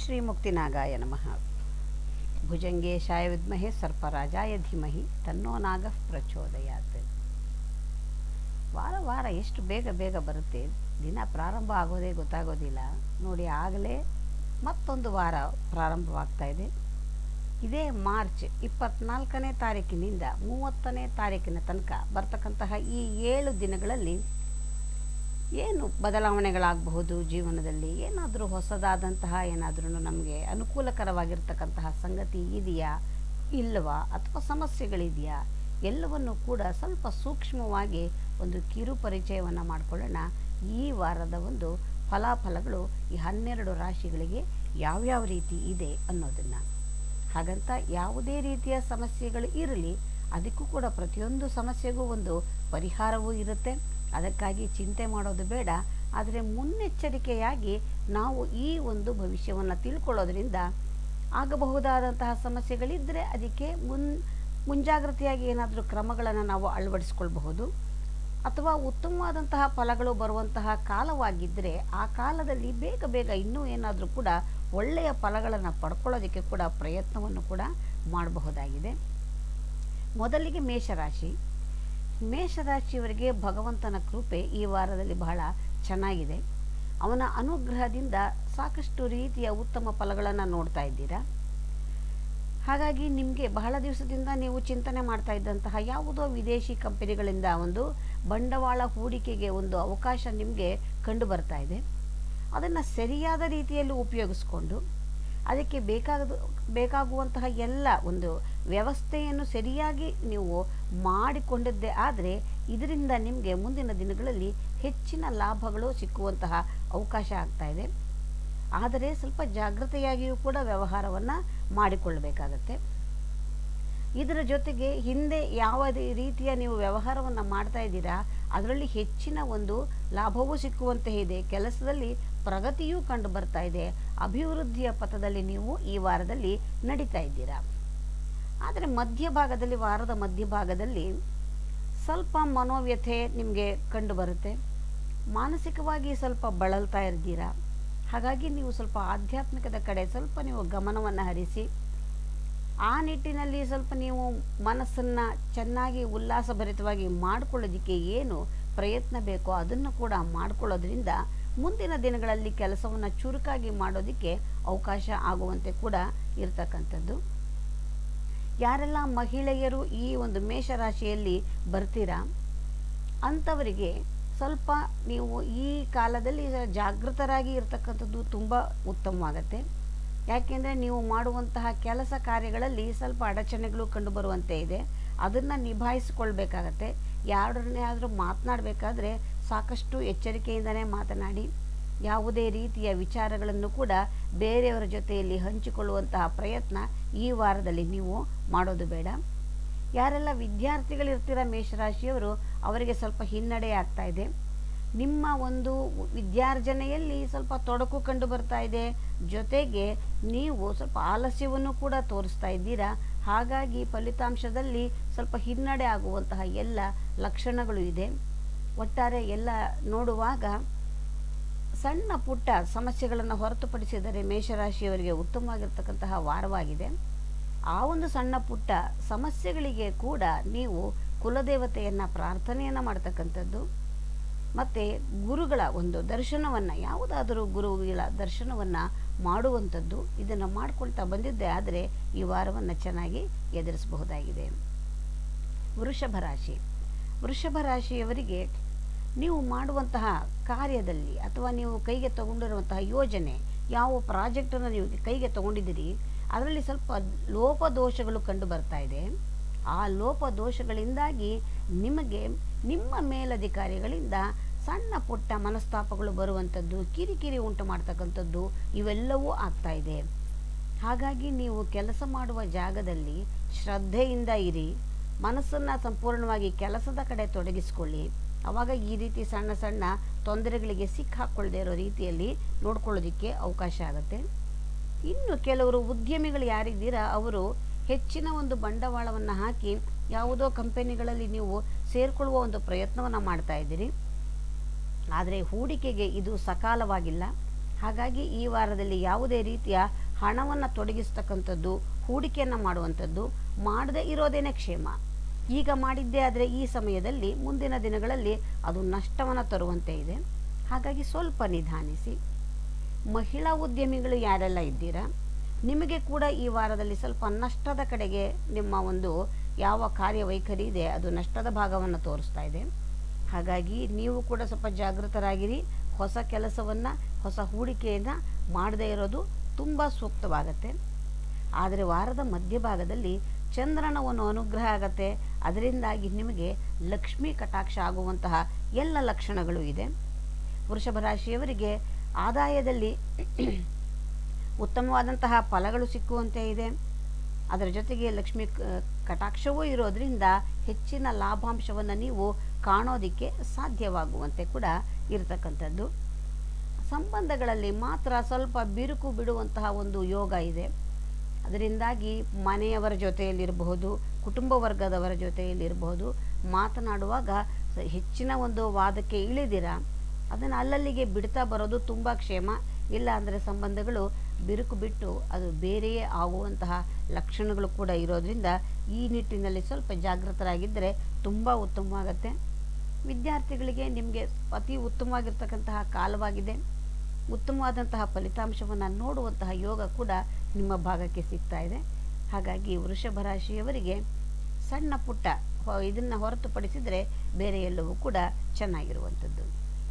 ಶ್ರೀ ಮುಕ್ತಿನಾಗಾಯ ನಮಃ ಭುಜಂಗೇಶಾಯ ವಿದ್ಮಹೆ ಸರ್ಪರಾಜಾಯ ಧೀಮಹಿ ತನ್ನೋ ನಾಗ ಪ್ರಚೋದಯಾತ್ ವಾರ ವಾರ ಎಷ್ಟು ಬೇಗ ಬೇಗ ಬರುತ್ತೆ ದಿನ ಪ್ರಾರಂಭ ಆಗೋದೇ ಗೊತ್ತಾಗೋದಿಲ್ಲ ನೋಡಿ ಆಗಲೇ ಮತ್ತೊಂದು ವಾರ ಪ್ರಾರಂಭವಾಗ್ತಾ ಇದೆ ಇದೇ ಮಾರ್ಚ್ ಇಪ್ಪತ್ನಾಲ್ಕನೇ ತಾರೀಕಿನಿಂದ ಮೂವತ್ತನೇ ತಾರೀಕಿನ ತನಕ ಬರ್ತಕ್ಕಂತಹ ಈ ಏಳು ದಿನಗಳಲ್ಲಿ ಏನು ಬದಲಾವಣೆಗಳಾಗಬಹುದು ಜೀವನದಲ್ಲಿ ಏನಾದರೂ ಹೊಸದಾದಂತಹ ಏನಾದರೂ ನಮಗೆ ಅನುಕೂಲಕರವಾಗಿರ್ತಕ್ಕಂತಹ ಸಂಗತಿ ಇದೆಯಾ ಇಲ್ಲವಾ ಅಥವಾ ಸಮಸ್ಯೆಗಳಿದೆಯಾ ಎಲ್ಲವನ್ನು ಕೂಡ ಸ್ವಲ್ಪ ಸೂಕ್ಷ್ಮವಾಗಿ ಒಂದು ಕಿರು ಪರಿಚಯವನ್ನು ಮಾಡಿಕೊಳ್ಳೋಣ ಈ ವಾರದ ಒಂದು ಫಲಾಫಲಗಳು ಈ ಹನ್ನೆರಡು ರಾಶಿಗಳಿಗೆ ಯಾವ್ಯಾವ ರೀತಿ ಇದೆ ಅನ್ನೋದನ್ನು ಹಾಗಂತ ಯಾವುದೇ ರೀತಿಯ ಸಮಸ್ಯೆಗಳು ಇರಲಿ ಅದಕ್ಕೂ ಕೂಡ ಪ್ರತಿಯೊಂದು ಸಮಸ್ಯೆಗೂ ಒಂದು ಪರಿಹಾರವೂ ಇರುತ್ತೆ ಅದಕ್ಕಾಗಿ ಚಿಂತೆ ಮಾಡೋದು ಬೇಡ ಆದರೆ ಮುನ್ನೆಚ್ಚರಿಕೆಯಾಗಿ ನಾವು ಈ ಒಂದು ಭವಿಷ್ಯವನ್ನು ತಿಳ್ಕೊಳ್ಳೋದ್ರಿಂದ ಆಗಬಹುದಾದಂತಹ ಸಮಸ್ಯೆಗಳಿದ್ದರೆ ಅದಕ್ಕೆ ಮುನ್ ಮುಂಜಾಗ್ರತೆಯಾಗಿ ಏನಾದರೂ ಕ್ರಮಗಳನ್ನು ನಾವು ಅಳವಡಿಸ್ಕೊಳ್ಬಹುದು ಅಥವಾ ಉತ್ತಮವಾದಂತಹ ಫಲಗಳು ಬರುವಂತಹ ಕಾಲವಾಗಿದ್ದರೆ ಆ ಕಾಲದಲ್ಲಿ ಬೇಗ ಬೇಗ ಇನ್ನೂ ಏನಾದರೂ ಕೂಡ ಒಳ್ಳೆಯ ಫಲಗಳನ್ನು ಪಡ್ಕೊಳ್ಳೋದಕ್ಕೆ ಕೂಡ ಪ್ರಯತ್ನವನ್ನು ಕೂಡ ಮಾಡಬಹುದಾಗಿದೆ ಮೊದಲಿಗೆ ಮೇಷರಾಶಿ ಮೇಷರಾಶಿಯವರಿಗೆ ಭಗವಂತನ ಕೃಪೆ ಈ ವಾರದಲ್ಲಿ ಬಹಳ ಚೆನ್ನಾಗಿದೆ ಅವನ ಅನುಗ್ರಹದಿಂದ ಸಾಕಷ್ಟು ರೀತಿಯ ಉತ್ತಮ ಫಲಗಳನ್ನು ನೋಡ್ತಾ ಇದ್ದೀರಾ ಹಾಗಾಗಿ ನಿಮಗೆ ಬಹಳ ದಿವಸದಿಂದ ನೀವು ಚಿಂತನೆ ಮಾಡ್ತಾ ಇದ್ದಂತಹ ಯಾವುದೋ ವಿದೇಶಿ ಕಂಪನಿಗಳಿಂದ ಒಂದು ಬಂಡವಾಳ ಹೂಡಿಕೆಗೆ ಒಂದು ಅವಕಾಶ ನಿಮಗೆ ಕಂಡು ಬರ್ತಾ ಇದೆ ಅದನ್ನು ಸರಿಯಾದ ರೀತಿಯಲ್ಲಿ ಉಪಯೋಗಿಸ್ಕೊಂಡು ಅದಕ್ಕೆ ಬೇಕಾದ ಬೇಕಾಗುವಂತಹ ಎಲ್ಲ ಒಂದು ವ್ಯವಸ್ಥೆಯನ್ನು ಸರಿಯಾಗಿ ನೀವು ಮಾಡಿಕೊಂಡಿದ್ದೇ ಆದರೆ ಇದರಿಂದ ನಿಮಗೆ ಮುಂದಿನ ದಿನಗಳಲ್ಲಿ ಹೆಚ್ಚಿನ ಲಾಭಗಳು ಸಿಕ್ಕುವಂತಹ ಅವಕಾಶ ಆಗ್ತಾ ಇದೆ ಆದರೆ ಸ್ವಲ್ಪ ಜಾಗೃತೆಯಾಗಿಯೂ ಕೂಡ ವ್ಯವಹಾರವನ್ನು ಮಾಡಿಕೊಳ್ಳಬೇಕಾಗತ್ತೆ ಇದರ ಜೊತೆಗೆ ಹಿಂದೆ ಯಾವ ರೀತಿಯ ನೀವು ವ್ಯವಹಾರವನ್ನು ಮಾಡ್ತಾ ಇದ್ದೀರಾ ಅದರಲ್ಲಿ ಹೆಚ್ಚಿನ ಒಂದು ಲಾಭವೂ ಸಿಕ್ಕುವಂತೆ ಇದೆ ಕೆಲಸದಲ್ಲಿ ಪ್ರಗತಿಯೂ ಕಂಡು ಬರ್ತಾ ಇದೆ ಅಭಿವೃದ್ಧಿಯ ಪಥದಲ್ಲಿ ನೀವು ಈ ವಾರದಲ್ಲಿ ನಡೀತಾ ಇದ್ದೀರಾ ಆದರೆ ಮಧ್ಯಭಾಗದಲ್ಲಿ ವಾರದ ಮಧ್ಯಭಾಗದಲ್ಲಿ ಸ್ವಲ್ಪ ಮನೋವ್ಯಥೆ ನಿಮಗೆ ಕಂಡು ಬರುತ್ತೆ ಮಾನಸಿಕವಾಗಿ ಸ್ವಲ್ಪ ಬಳಲ್ತಾ ಇರ್ತೀರಾ ಹಾಗಾಗಿ ನೀವು ಸ್ವಲ್ಪ ಆಧ್ಯಾತ್ಮಿಕದ ಕಡೆ ಸ್ವಲ್ಪ ನೀವು ಗಮನವನ್ನು ಹರಿಸಿ ಆ ನಿಟ್ಟಿನಲ್ಲಿ ಸ್ವಲ್ಪ ನೀವು ಮನಸ್ಸನ್ನು ಚೆನ್ನಾಗಿ ಉಲ್ಲಾಸಭರಿತವಾಗಿ ಮಾಡಿಕೊಳ್ಳೋದಕ್ಕೆ ಏನು ಪ್ರಯತ್ನ ಬೇಕೋ ಅದನ್ನು ಕೂಡ ಮಾಡಿಕೊಳ್ಳೋದ್ರಿಂದ ಮುಂದಿನ ದಿನಗಳಲ್ಲಿ ಕೆಲಸವನ್ನು ಚುರುಕಾಗಿ ಮಾಡೋದಕ್ಕೆ ಅವಕಾಶ ಆಗುವಂತೆ ಕೂಡ ಇರತಕ್ಕಂಥದ್ದು ಯಾರೆಲ್ಲ ಮಹಿಳೆಯರು ಈ ಒಂದು ಮೇಷರಾಶಿಯಲ್ಲಿ ಬರ್ತೀರಾ ಅಂಥವರಿಗೆ ಸ್ವಲ್ಪ ನೀವು ಈ ಕಾಲದಲ್ಲಿ ಜಾಗೃತರಾಗಿ ಇರತಕ್ಕಂಥದ್ದು ತುಂಬ ಉತ್ತಮವಾಗತ್ತೆ ಯಾಕೆಂದರೆ ನೀವು ಮಾಡುವಂತಹ ಕೆಲಸ ಕಾರ್ಯಗಳಲ್ಲಿ ಸ್ವಲ್ಪ ಅಡಚಣೆಗಳು ಕಂಡುಬರುವಂತೆ ಇದೆ ಅದನ್ನು ನಿಭಾಯಿಸಿಕೊಳ್ಬೇಕಾಗತ್ತೆ ಯಾರನ್ನೇ ಆದರೂ ಮಾತನಾಡಬೇಕಾದ್ರೆ ಸಾಕಷ್ಟು ಎಚ್ಚರಿಕೆಯಿಂದನೇ ಮಾತನಾಡಿ ಯಾವುದೇ ರೀತಿಯ ವಿಚಾರಗಳನ್ನು ಕೂಡ ಬೇರೆಯವರ ಜೊತೆಯಲ್ಲಿ ಹಂಚಿಕೊಳ್ಳುವಂತಹ ಪ್ರಯತ್ನ ಈ ವಾರದಲ್ಲಿ ನೀವು ಮಾಡೋದು ಬೇಡ ಯಾರೆಲ್ಲ ವಿದ್ಯಾರ್ಥಿಗಳಿರ್ತೀರ ಮೇಷರಾಶಿಯವರು ಅವರಿಗೆ ಸ್ವಲ್ಪ ಹಿನ್ನಡೆ ಆಗ್ತಾ ಇದೆ ನಿಮ್ಮ ಒಂದು ವಿದ್ಯಾರ್ಜನೆಯಲ್ಲಿ ಸ್ವಲ್ಪ ತೊಡಕು ಕಂಡು ಬರ್ತಾ ಇದೆ ಜೊತೆಗೆ ನೀವು ಸ್ವಲ್ಪ ಆಲಸ್ಯವನ್ನು ಕೂಡ ತೋರಿಸ್ತಾ ಇದ್ದೀರಾ ಹಾಗಾಗಿ ಫಲಿತಾಂಶದಲ್ಲಿ ಸ್ವಲ್ಪ ಹಿನ್ನಡೆ ಆಗುವಂತಹ ಎಲ್ಲ ಲಕ್ಷಣಗಳು ಇದೆ ಒಟ್ಟಾರೆ ಎಲ್ಲ ನೋಡುವಾಗ ಸಣ್ಣ ಪುಟ್ಟ ಸಮಸ್ಯೆಗಳನ್ನು ಹೊರತುಪಡಿಸಿದರೆ ಮೇಷರಾಶಿಯವರಿಗೆ ಉತ್ತಮವಾಗಿರ್ತಕ್ಕಂತಹ ವಾರವಾಗಿದೆ ಆ ಒಂದು ಸಣ್ಣ ಪುಟ್ಟ ಸಮಸ್ಯೆಗಳಿಗೆ ಕೂಡ ನೀವು ಕುಲದೇವತೆಯನ್ನು ಪ್ರಾರ್ಥನೆಯನ್ನು ಮಾಡ್ತಕ್ಕಂಥದ್ದು ಮತ್ತು ಗುರುಗಳ ಒಂದು ದರ್ಶನವನ್ನು ಯಾವುದಾದರೂ ಗುರುಗಳ ದರ್ಶನವನ್ನು ಮಾಡುವಂಥದ್ದು ಇದನ್ನು ಮಾಡಿಕೊಳ್ತಾ ಬಂದಿದ್ದೆ ಆದರೆ ಈ ವಾರವನ್ನು ಚೆನ್ನಾಗಿ ಎದುರಿಸಬಹುದಾಗಿದೆ ವೃಷಭ ರಾಶಿ ವೃಷಭ ರಾಶಿಯವರಿಗೆ ನೀವು ಮಾಡುವಂತಹ ಕಾರ್ಯದಲ್ಲಿ ಅಥವಾ ನೀವು ಕೈಗೆ ತಗೊಂಡಿರುವಂತಹ ಯೋಜನೆ ಯಾವ ಪ್ರಾಜೆಕ್ಟನ್ನು ನೀವು ಕೈಗೆ ತಗೊಂಡಿದ್ದೀರಿ ಅದರಲ್ಲಿ ಸ್ವಲ್ಪ ಲೋಪದೋಷಗಳು ಕಂಡು ಬರ್ತಾ ಇದೆ ಆ ಲೋಪದೋಷಗಳಿಂದಾಗಿ ನಿಮಗೆ ನಿಮ್ಮ ಮೇಲಧಿಕಾರಿಗಳಿಂದ ಸಣ್ಣ ಪುಟ್ಟ ಮನಸ್ತಾಪಗಳು ಬರುವಂಥದ್ದು ಕಿರಿಕಿರಿ ಉಂಟು ಮಾಡ್ತಕ್ಕಂಥದ್ದು ಇವೆಲ್ಲವೂ ಆಗ್ತಾ ಇದೆ ಹಾಗಾಗಿ ನೀವು ಕೆಲಸ ಮಾಡುವ ಜಾಗದಲ್ಲಿ ಶ್ರದ್ಧೆಯಿಂದ ಇರಿ ಮನಸ್ಸನ್ನು ಸಂಪೂರ್ಣವಾಗಿ ಕೆಲಸದ ಕಡೆ ತೊಡಗಿಸ್ಕೊಳ್ಳಿ ಆವಾಗ ಈ ರೀತಿ ಸಣ್ಣ ಸಣ್ಣ ತೊಂದರೆಗಳಿಗೆ ಸಿಕ್ಕಾಕೊಳ್ಳದೆ ಇರೋ ರೀತಿಯಲ್ಲಿ ನೋಡ್ಕೊಳ್ಳೋದಕ್ಕೆ ಅವಕಾಶ ಆಗುತ್ತೆ ಇನ್ನು ಕೆಲವರು ಉದ್ಯಮಿಗಳು ಯಾರಿದ್ದೀರಾ ಅವರು ಹೆಚ್ಚಿನ ಒಂದು ಬಂಡವಾಳವನ್ನು ಹಾಕಿ ಯಾವುದೋ ಕಂಪನಿಗಳಲ್ಲಿ ನೀವು ಸೇರಿಕೊಳ್ಳುವ ಒಂದು ಪ್ರಯತ್ನವನ್ನು ಮಾಡ್ತಾ ಇದ್ದೀರಿ ಆದರೆ ಹೂಡಿಕೆಗೆ ಇದು ಸಕಾಲವಾಗಿಲ್ಲ ಹಾಗಾಗಿ ಈ ವಾರದಲ್ಲಿ ಯಾವುದೇ ರೀತಿಯ ಹಣವನ್ನು ತೊಡಗಿಸ್ತಕ್ಕಂಥದ್ದು ಹೂಡಿಕೆಯನ್ನು ಮಾಡುವಂಥದ್ದು ಮಾಡದೇ ಇರೋದೇನೆ ಕ್ಷೇಮ ಈಗ ಮಾಡಿದ್ದೇ ಆದರೆ ಈ ಸಮಯದಲ್ಲಿ ಮುಂದಿನ ದಿನಗಳಲ್ಲಿ ಅದು ನಷ್ಟವನ್ನು ತರುವಂತೆ ಇದೆ ಹಾಗಾಗಿ ಸ್ವಲ್ಪ ನಿಧಾನಿಸಿ ಮಹಿಳಾ ಉದ್ಯಮಿಗಳು ಯಾರೆಲ್ಲ ಇದ್ದೀರಾ ನಿಮಗೆ ಕೂಡ ಈ ವಾರದಲ್ಲಿ ಸ್ವಲ್ಪ ನಷ್ಟದ ಕಡೆಗೆ ನಿಮ್ಮ ಒಂದು ಯಾವ ಕಾರ್ಯವೈಖರಿ ಇದೆ ಅದು ನಷ್ಟದ ಭಾಗವನ್ನು ತೋರಿಸ್ತಾ ಇದೆ ಹಾಗಾಗಿ ನೀವು ಕೂಡ ಸ್ವಲ್ಪ ಜಾಗೃತರಾಗಿರಿ ಹೊಸ ಕೆಲಸವನ್ನು ಹೊಸ ಹೂಡಿಕೆಯನ್ನು ಮಾಡದೇ ಇರೋದು ತುಂಬ ಸೂಕ್ತವಾಗತ್ತೆ ಆದರೆ ವಾರದ ಮಧ್ಯಭಾಗದಲ್ಲಿ ಚಂದ್ರನ ಒಂದು ಅನುಗ್ರಹ ಆಗತ್ತೆ ಅದರಿಂದಾಗಿ ನಿಮಗೆ ಲಕ್ಷ್ಮೀ ಕಟಾಕ್ಷ ಆಗುವಂತಹ ಎಲ್ಲ ಲಕ್ಷಣಗಳು ಇದೆ ವೃಷಭ ರಾಶಿಯವರಿಗೆ ಆದಾಯದಲ್ಲಿ ಉತ್ತಮವಾದಂತಹ ಫಲಗಳು ಸಿಕ್ಕುವಂತೆ ಇದೆ ಅದರ ಜೊತೆಗೆ ಲಕ್ಷ್ಮಿ ಕ- ಕಟಾಕ್ಷವೂ ಇರೋದ್ರಿಂದ ಹೆಚ್ಚಿನ ಲಾಭಾಂಶವನ್ನು ನೀವು ಕಾಣೋದಕ್ಕೆ ಸಾಧ್ಯವಾಗುವಂತೆ ಕೂಡ ಇರತಕ್ಕಂಥದ್ದು ಸಂಬಂಧಗಳಲ್ಲಿ ಮಾತ್ರ ಸ್ವಲ್ಪ ಬಿರುಕು ಬಿಡುವಂತಹ ಒಂದು ಯೋಗ ಇದೆ ಅದರಿಂದಾಗಿ ಮನೆಯವರ ಜೊತೆಯಲ್ಲಿರಬಹುದು ಕುಟುಂಬ ವರ್ಗದವರ ಜೊತೆಯಲ್ಲಿರಬಹುದು ಮಾತನಾಡುವಾಗ ಸ- ಹೆಚ್ಚಿನ ಒಂದು ವಾದಕ್ಕೆ ಇಳಿದಿರ ಅದನ್ನು ಅಲ್ಲಲ್ಲಿಗೆ ಬಿಡ್ತಾ ಬರೋದು ತುಂಬ ಕ್ಷೇಮ ಇಲ್ಲ ಅಂದರೆ ಸಂಬಂಧಗಳು ಬಿರುಕು ಬಿಟ್ಟು ಅದು ಬೇರೆಯೇ ಆಗುವಂತಹ ಲಕ್ಷಣಗಳು ಕೂಡ ಇರೋದ್ರಿಂದ ಈ ನಿಟ್ಟಿನಲ್ಲಿ ಸ್ವಲ್ಪ ಜಾಗೃತರಾಗಿದ್ದರೆ ತುಂಬ ಉತ್ತಮವಾಗತ್ತೆ ವಿದ್ಯಾರ್ಥಿಗಳಿಗೆ ನಿಮಗೆ ಅತಿ ಉತ್ತಮವಾಗಿರ್ತಕ್ಕಂತಹ ಕಾಲವಾಗಿದೆ ಉತ್ತಮವಾದಂತಹ ಫಲಿತಾಂಶವನ್ನು ನೋಡುವಂತಹ ಯೋಗ ಕೂಡ ನಿಮ್ಮ ಭಾಗಕ್ಕೆ ಸಿಗ್ತಾ ಇದೆ ಹಾಗಾಗಿ ವೃಷಭ ರಾಶಿಯವರಿಗೆ ಸಣ್ಣ ಪುಟ್ಟ ಹೊ- ಇದನ್ನು ಹೊರತುಪಡಿಸಿದರೆ ಬೇರೆ ಎಲ್ಲವೂ ಕೂಡ ಚೆನ್ನಾಗಿರುವಂಥದ್ದು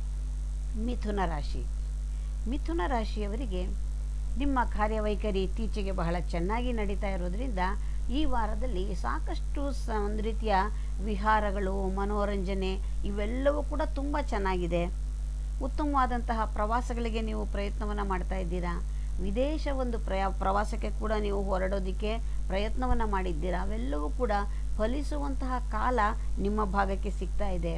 ಮಿಥುನ ರಾಶಿ ಮಿಥುನ ರಾಶಿಯವರಿಗೆ ನಿಮ್ಮ ಕಾರ್ಯವೈಖರಿ ಇತ್ತೀಚೆಗೆ ಬಹಳ ಚೆನ್ನಾಗಿ ನಡೀತಾ ಇರೋದ್ರಿಂದ ಈ ವಾರದಲ್ಲಿ ಸಾಕಷ್ಟು ಸ ಒಂದು ರೀತಿಯ ವಿಹಾರಗಳು ಮನೋರಂಜನೆ ಇವೆಲ್ಲವೂ ಕೂಡ ತುಂಬ ಚೆನ್ನಾಗಿದೆ ಉತ್ತಮವಾದಂತಹ ಪ್ರವಾಸಗಳಿಗೆ ನೀವು ಪ್ರಯತ್ನವನ್ನು ಮಾಡ್ತಾ ಇದ್ದೀರಾ ವಿದೇಶ ಒಂದು ಪ್ರಯಾ ಪ್ರವಾಸಕ್ಕೆ ಕೂಡ ನೀವು ಹೊರಡೋದಕ್ಕೆ ಪ್ರಯತ್ನವನ್ನು ಮಾಡಿದ್ದೀರಾ ಅವೆಲ್ಲವೂ ಕೂಡ ಫಲಿಸುವಂತಹ ಕಾಲ ನಿಮ್ಮ ಭಾಗಕ್ಕೆ ಸಿಗ್ತಾ ಇದೆ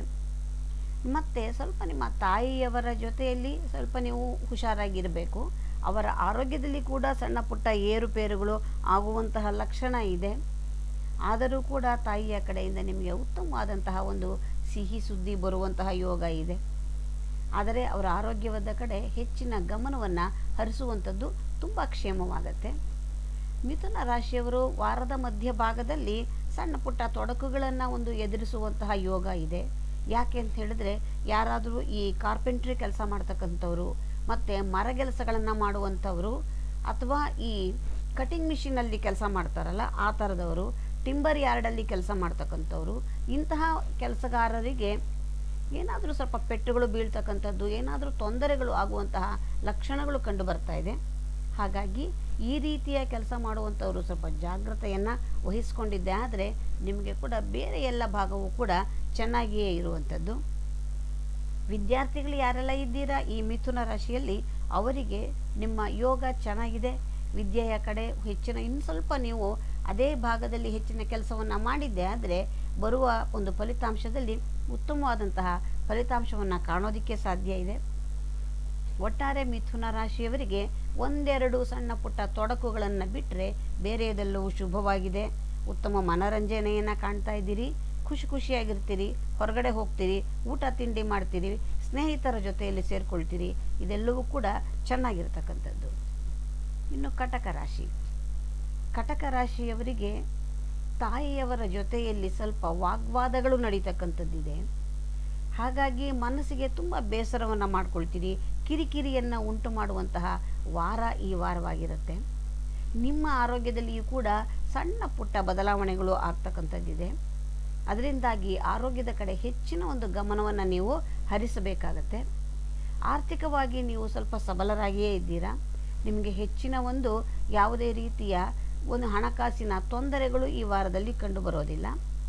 ಮತ್ತು ಸ್ವಲ್ಪ ನಿಮ್ಮ ತಾಯಿಯವರ ಜೊತೆಯಲ್ಲಿ ಸ್ವಲ್ಪ ನೀವು ಹುಷಾರಾಗಿರಬೇಕು ಅವರ ಆರೋಗ್ಯದಲ್ಲಿ ಕೂಡ ಸಣ್ಣ ಪುಟ್ಟ ಏರುಪೇರುಗಳು ಆಗುವಂತಹ ಲಕ್ಷಣ ಇದೆ ಆದರೂ ಕೂಡ ತಾಯಿಯ ಕಡೆಯಿಂದ ನಿಮಗೆ ಉತ್ತಮವಾದಂತಹ ಒಂದು ಸಿಹಿ ಸುದ್ದಿ ಬರುವಂತಹ ಯೋಗ ಇದೆ ಆದರೆ ಅವರ ಆರೋಗ್ಯವಾದ ಕಡೆ ಹೆಚ್ಚಿನ ಗಮನವನ್ನು ಹರಿಸುವಂಥದ್ದು ತುಂಬ ಕ್ಷೇಮವಾಗತ್ತೆ ಮಿಥುನ ರಾಶಿಯವರು ವಾರದ ಮಧ್ಯಭಾಗದಲ್ಲಿ ಸಣ್ಣ ಪುಟ್ಟ ತೊಡಕುಗಳನ್ನು ಒಂದು ಎದುರಿಸುವಂತಹ ಯೋಗ ಇದೆ ಯಾಕೆ ಅಂತ ಹೇಳಿದ್ರೆ ಯಾರಾದರೂ ಈ ಕಾರ್ಪೆಂಟ್ರಿ ಕೆಲಸ ಮಾಡ್ತಕ್ಕಂಥವ್ರು ಮತ್ತು ಮರಗೆಲಸಗಳನ್ನು ಮಾಡುವಂಥವರು ಅಥವಾ ಈ ಕಟಿಂಗ್ ಮಿಷಿನಲ್ಲಿ ಕೆಲಸ ಮಾಡ್ತಾರಲ್ಲ ಆ ಥರದವರು ಟಿಂಬರ್ ಯಾರ್ಡಲ್ಲಿ ಕೆಲಸ ಮಾಡ್ತಕ್ಕಂಥವ್ರು ಇಂತಹ ಕೆಲಸಗಾರರಿಗೆ ಏನಾದರೂ ಸ್ವಲ್ಪ ಪೆಟ್ಟುಗಳು ಬೀಳ್ತಕ್ಕಂಥದ್ದು ಏನಾದರೂ ತೊಂದರೆಗಳು ಆಗುವಂತಹ ಲಕ್ಷಣಗಳು ಕಂಡು ಬರ್ತಾ ಇದೆ ಹಾಗಾಗಿ ಈ ರೀತಿಯ ಕೆಲಸ ಮಾಡುವಂಥವರು ಸ್ವಲ್ಪ ಜಾಗ್ರತೆಯನ್ನು ವಹಿಸ್ಕೊಂಡಿದ್ದೆ ಆದರೆ ನಿಮಗೆ ಕೂಡ ಬೇರೆ ಎಲ್ಲ ಭಾಗವೂ ಕೂಡ ಚೆನ್ನಾಗಿಯೇ ಇರುವಂಥದ್ದು ವಿದ್ಯಾರ್ಥಿಗಳು ಯಾರೆಲ್ಲ ಇದ್ದೀರಾ ಈ ಮಿಥುನ ರಾಶಿಯಲ್ಲಿ ಅವರಿಗೆ ನಿಮ್ಮ ಯೋಗ ಚೆನ್ನಾಗಿದೆ ವಿದ್ಯೆಯ ಕಡೆ ಹೆಚ್ಚಿನ ಇನ್ನು ಸ್ವಲ್ಪ ನೀವು ಅದೇ ಭಾಗದಲ್ಲಿ ಹೆಚ್ಚಿನ ಕೆಲಸವನ್ನು ಮಾಡಿದ್ದೆ ಆದರೆ ಬರುವ ಒಂದು ಫಲಿತಾಂಶದಲ್ಲಿ ಉತ್ತಮವಾದಂತಹ ಫಲಿತಾಂಶವನ್ನು ಕಾಣೋದಕ್ಕೆ ಸಾಧ್ಯ ಇದೆ ಒಟ್ಟಾರೆ ಮಿಥುನ ರಾಶಿಯವರಿಗೆ ಒಂದೆರಡು ಸಣ್ಣ ಪುಟ್ಟ ತೊಡಕುಗಳನ್ನು ಬಿಟ್ಟರೆ ಬೇರೆಯದೆಲ್ಲವೂ ಶುಭವಾಗಿದೆ ಉತ್ತಮ ಮನರಂಜನೆಯನ್ನು ಕಾಣ್ತಾ ಇದ್ದೀರಿ ಖುಷಿ ಖುಷಿಯಾಗಿರ್ತೀರಿ ಹೊರಗಡೆ ಹೋಗ್ತೀರಿ ಊಟ ತಿಂಡಿ ಮಾಡ್ತೀರಿ ಸ್ನೇಹಿತರ ಜೊತೆಯಲ್ಲಿ ಸೇರಿಕೊಳ್ತೀರಿ ಇದೆಲ್ಲವೂ ಕೂಡ ಚೆನ್ನಾಗಿರ್ತಕ್ಕಂಥದ್ದು ಇನ್ನು ಕಟಕ ರಾಶಿ ಕಟಕ ರಾಶಿಯವರಿಗೆ ತಾಯಿಯವರ ಜೊತೆಯಲ್ಲಿ ಸ್ವಲ್ಪ ವಾಗ್ವಾದಗಳು ನಡೀತಕ್ಕಂಥದ್ದಿದೆ ಹಾಗಾಗಿ ಮನಸ್ಸಿಗೆ ತುಂಬ ಬೇಸರವನ್ನು ಮಾಡ್ಕೊಳ್ತೀರಿ ಕಿರಿಕಿರಿಯನ್ನು ಉಂಟು ಮಾಡುವಂತಹ ವಾರ ಈ ವಾರವಾಗಿರುತ್ತೆ ನಿಮ್ಮ ಆರೋಗ್ಯದಲ್ಲಿಯೂ ಕೂಡ ಸಣ್ಣ ಪುಟ್ಟ ಬದಲಾವಣೆಗಳು ಆಗ್ತಕ್ಕಂಥದ್ದಿದೆ ಅದರಿಂದಾಗಿ ಆರೋಗ್ಯದ ಕಡೆ ಹೆಚ್ಚಿನ ಒಂದು ಗಮನವನ್ನು ನೀವು ಹರಿಸಬೇಕಾಗತ್ತೆ ಆರ್ಥಿಕವಾಗಿ ನೀವು ಸ್ವಲ್ಪ ಸಬಲರಾಗಿಯೇ ಇದ್ದೀರಾ ನಿಮಗೆ ಹೆಚ್ಚಿನ ಒಂದು ಯಾವುದೇ ರೀತಿಯ ಒಂದು ಹಣಕಾಸಿನ ತೊಂದರೆಗಳು ಈ ವಾರದಲ್ಲಿ ಕಂಡು ಬರೋದಿಲ್ಲ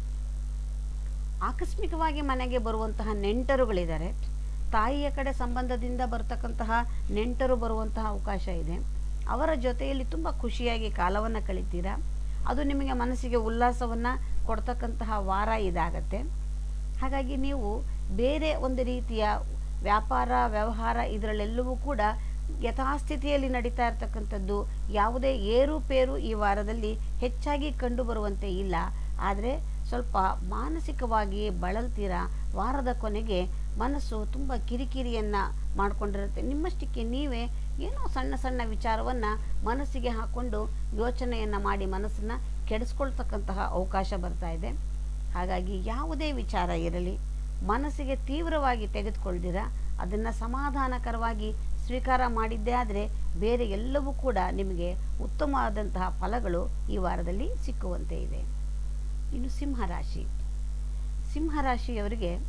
ಆಕಸ್ಮಿಕವಾಗಿ ಮನೆಗೆ ಬರುವಂತಹ ನೆಂಟರುಗಳಿದ್ದಾರೆ ತಾಯಿಯ ಕಡೆ ಸಂಬಂಧದಿಂದ ಬರ್ತಕ್ಕಂತಹ ನೆಂಟರು ಬರುವಂತಹ ಅವಕಾಶ ಇದೆ ಅವರ ಜೊತೆಯಲ್ಲಿ ತುಂಬ ಖುಷಿಯಾಗಿ ಕಾಲವನ್ನು ಕಳಿತೀರಾ ಅದು ನಿಮಗೆ ಮನಸ್ಸಿಗೆ ಉಲ್ಲಾಸವನ್ನು ಕೊಡ್ತಕ್ಕಂತಹ ವಾರ ಇದಾಗತ್ತೆ ಹಾಗಾಗಿ ನೀವು ಬೇರೆ ಒಂದು ರೀತಿಯ ವ್ಯಾಪಾರ ವ್ಯವಹಾರ ಇದರಲ್ಲೆಲ್ಲವೂ ಕೂಡ ಯಥಾಸ್ಥಿತಿಯಲ್ಲಿ ನಡೀತಾ ಇರತಕ್ಕಂಥದ್ದು ಯಾವುದೇ ಏರುಪೇರು ಈ ವಾರದಲ್ಲಿ ಹೆಚ್ಚಾಗಿ ಕಂಡು ಬರುವಂತೆ ಇಲ್ಲ ಆದರೆ ಸ್ವಲ್ಪ ಮಾನಸಿಕವಾಗಿ ಬಳಲ್ತೀರಾ ವಾರದ ಕೊನೆಗೆ ಮನಸ್ಸು ತುಂಬ ಕಿರಿಕಿರಿಯನ್ನು ಮಾಡಿಕೊಂಡಿರುತ್ತೆ ನಿಮ್ಮಷ್ಟಕ್ಕೆ ನೀವೇ ಏನೋ ಸಣ್ಣ ಸಣ್ಣ ವಿಚಾರವನ್ನು ಮನಸ್ಸಿಗೆ ಹಾಕ್ಕೊಂಡು ಯೋಚನೆಯನ್ನು ಮಾಡಿ ಮನಸ್ಸನ್ನು ಕೆಡಿಸ್ಕೊಳ್ತಕ್ಕಂತಹ ಅವಕಾಶ ಬರ್ತಾ ಇದೆ ಹಾಗಾಗಿ ಯಾವುದೇ ವಿಚಾರ ಇರಲಿ ಮನಸ್ಸಿಗೆ ತೀವ್ರವಾಗಿ ತೆಗೆದುಕೊಳ್ದಿರ ಅದನ್ನು ಸಮಾಧಾನಕರವಾಗಿ ಸ್ವೀಕಾರ ಮಾಡಿದ್ದೇ ಆದರೆ ಬೇರೆ ಎಲ್ಲವೂ ಕೂಡ ನಿಮಗೆ ಉತ್ತಮವಾದಂತಹ ಫಲಗಳು ಈ ವಾರದಲ್ಲಿ ಸಿಕ್ಕುವಂತೆ ಇದೆ ಇನ್ನು ಸಿಂಹರಾಶಿ ಸಿಂಹರಾಶಿಯವರಿಗೆ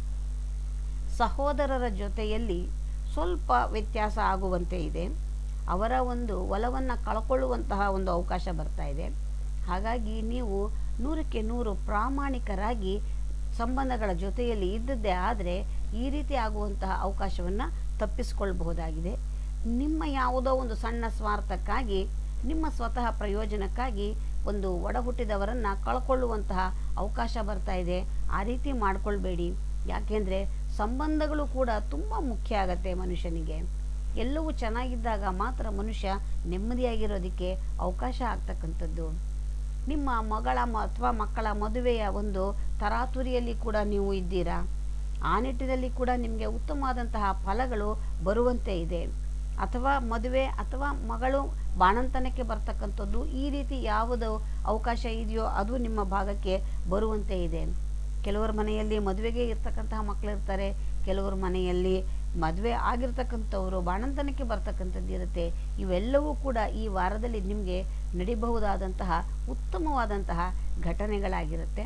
ಸಹೋದರರ ಜೊತೆಯಲ್ಲಿ ಸ್ವಲ್ಪ ವ್ಯತ್ಯಾಸ ಆಗುವಂತೆ ಇದೆ ಅವರ ಒಂದು ಒಲವನ್ನು ಕಳ್ಕೊಳ್ಳುವಂತಹ ಒಂದು ಅವಕಾಶ ಬರ್ತಾ ಇದೆ ಹಾಗಾಗಿ ನೀವು ನೂರಕ್ಕೆ ನೂರು ಪ್ರಾಮಾಣಿಕರಾಗಿ ಸಂಬಂಧಗಳ ಜೊತೆಯಲ್ಲಿ ಇದ್ದದ್ದೇ ಆದರೆ ಈ ರೀತಿ ಆಗುವಂತಹ ಅವಕಾಶವನ್ನು ತಪ್ಪಿಸಿಕೊಳ್ಳಬಹುದಾಗಿದೆ ನಿಮ್ಮ ಯಾವುದೋ ಒಂದು ಸಣ್ಣ ಸ್ವಾರ್ಥಕ್ಕಾಗಿ ನಿಮ್ಮ ಸ್ವತಃ ಪ್ರಯೋಜನಕ್ಕಾಗಿ ಒಂದು ಒಡ ಹುಟ್ಟಿದವರನ್ನು ಕಳ್ಕೊಳ್ಳುವಂತಹ ಅವಕಾಶ ಬರ್ತಾ ಇದೆ ಆ ರೀತಿ ಮಾಡ್ಕೊಳ್ಬೇಡಿ ಯಾಕೆಂದರೆ ಸಂಬಂಧಗಳು ಕೂಡ ತುಂಬ ಮುಖ್ಯ ಆಗತ್ತೆ ಮನುಷ್ಯನಿಗೆ ಎಲ್ಲವೂ ಚೆನ್ನಾಗಿದ್ದಾಗ ಮಾತ್ರ ಮನುಷ್ಯ ನೆಮ್ಮದಿಯಾಗಿರೋದಕ್ಕೆ ಅವಕಾಶ ಆಗ್ತಕ್ಕಂಥದ್ದು ನಿಮ್ಮ ಮಗಳ ಮ ಅಥವಾ ಮಕ್ಕಳ ಮದುವೆಯ ಒಂದು ತರಾತುರಿಯಲ್ಲಿ ಕೂಡ ನೀವು ಇದ್ದೀರಾ ಆ ನಿಟ್ಟಿನಲ್ಲಿ ಕೂಡ ನಿಮಗೆ ಉತ್ತಮವಾದಂತಹ ಫಲಗಳು ಬರುವಂತೆ ಇದೆ ಅಥವಾ ಮದುವೆ ಅಥವಾ ಮಗಳು ಬಾಣಂತನಕ್ಕೆ ಬರ್ತಕ್ಕಂಥದ್ದು ಈ ರೀತಿ ಯಾವುದು ಅವಕಾಶ ಇದೆಯೋ ಅದು ನಿಮ್ಮ ಭಾಗಕ್ಕೆ ಬರುವಂತೆ ಇದೆ ಕೆಲವರ ಮನೆಯಲ್ಲಿ ಮದುವೆಗೆ ಇರ್ತಕ್ಕಂತಹ ಮಕ್ಕಳು ಇರ್ತಾರೆ ಕೆಲವರ ಮನೆಯಲ್ಲಿ ಮದುವೆ ಆಗಿರ್ತಕ್ಕಂಥವರು ಬಾಣಂತನಕ್ಕೆ ಬರ್ತಕ್ಕಂಥದ್ದು ಇರುತ್ತೆ ಇವೆಲ್ಲವೂ ಕೂಡ ಈ ವಾರದಲ್ಲಿ ನಿಮಗೆ ನಡಿಬಹುದಾದಂತಹ ಉತ್ತಮವಾದಂತಹ ಘಟನೆಗಳಾಗಿರುತ್ತೆ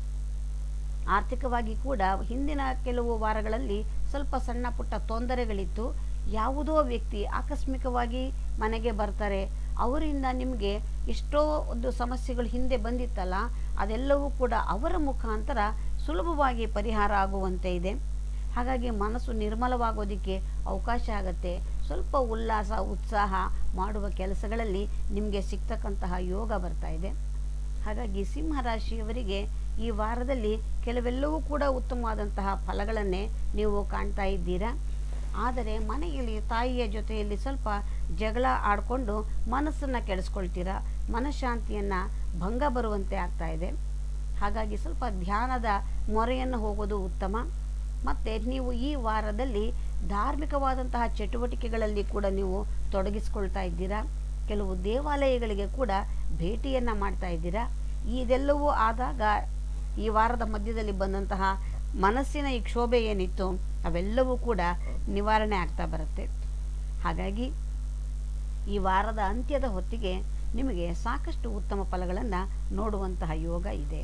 ಆರ್ಥಿಕವಾಗಿ ಕೂಡ ಹಿಂದಿನ ಕೆಲವು ವಾರಗಳಲ್ಲಿ ಸ್ವಲ್ಪ ಸಣ್ಣ ಪುಟ್ಟ ತೊಂದರೆಗಳಿತ್ತು ಯಾವುದೋ ವ್ಯಕ್ತಿ ಆಕಸ್ಮಿಕವಾಗಿ ಮನೆಗೆ ಬರ್ತಾರೆ ಅವರಿಂದ ನಿಮಗೆ ಎಷ್ಟೋ ಒಂದು ಸಮಸ್ಯೆಗಳು ಹಿಂದೆ ಬಂದಿತ್ತಲ್ಲ ಅದೆಲ್ಲವೂ ಕೂಡ ಅವರ ಮುಖಾಂತರ ಸುಲಭವಾಗಿ ಪರಿಹಾರ ಆಗುವಂತೆ ಇದೆ ಹಾಗಾಗಿ ಮನಸ್ಸು ನಿರ್ಮಲವಾಗೋದಕ್ಕೆ ಅವಕಾಶ ಆಗುತ್ತೆ ಸ್ವಲ್ಪ ಉಲ್ಲಾಸ ಉತ್ಸಾಹ ಮಾಡುವ ಕೆಲಸಗಳಲ್ಲಿ ನಿಮಗೆ ಸಿಗ್ತಕ್ಕಂತಹ ಯೋಗ ಬರ್ತಾ ಇದೆ ಹಾಗಾಗಿ ಸಿಂಹರಾಶಿಯವರಿಗೆ ಈ ವಾರದಲ್ಲಿ ಕೆಲವೆಲ್ಲವೂ ಕೂಡ ಉತ್ತಮವಾದಂತಹ ಫಲಗಳನ್ನೇ ನೀವು ಕಾಣ್ತಾ ಇದ್ದೀರಾ ಆದರೆ ಮನೆಯಲ್ಲಿ ತಾಯಿಯ ಜೊತೆಯಲ್ಲಿ ಸ್ವಲ್ಪ ಜಗಳ ಆಡಿಕೊಂಡು ಮನಸ್ಸನ್ನು ಕೆಡಿಸ್ಕೊಳ್ತೀರಾ ಮನಃಶಾಂತಿಯನ್ನು ಭಂಗ ಬರುವಂತೆ ಆಗ್ತಾ ಇದೆ ಹಾಗಾಗಿ ಸ್ವಲ್ಪ ಧ್ಯಾನದ ಮೊರೆಯನ್ನು ಹೋಗೋದು ಉತ್ತಮ ಮತ್ತು ನೀವು ಈ ವಾರದಲ್ಲಿ ಧಾರ್ಮಿಕವಾದಂತಹ ಚಟುವಟಿಕೆಗಳಲ್ಲಿ ಕೂಡ ನೀವು ತೊಡಗಿಸ್ಕೊಳ್ತಾ ಇದ್ದೀರಾ ಕೆಲವು ದೇವಾಲಯಗಳಿಗೆ ಕೂಡ ಭೇಟಿಯನ್ನು ಮಾಡ್ತಾ ಇದ್ದೀರಾ ಇದೆಲ್ಲವೂ ಆದಾಗ ಈ ವಾರದ ಮಧ್ಯದಲ್ಲಿ ಬಂದಂತಹ ಮನಸ್ಸಿನ ಈ ಕ್ಷೋಭೆ ಏನಿತ್ತು ಅವೆಲ್ಲವೂ ಕೂಡ ನಿವಾರಣೆ ಆಗ್ತಾ ಬರುತ್ತೆ ಹಾಗಾಗಿ ಈ ವಾರದ ಅಂತ್ಯದ ಹೊತ್ತಿಗೆ ನಿಮಗೆ ಸಾಕಷ್ಟು ಉತ್ತಮ ಫಲಗಳನ್ನು ನೋಡುವಂತಹ ಯೋಗ ಇದೆ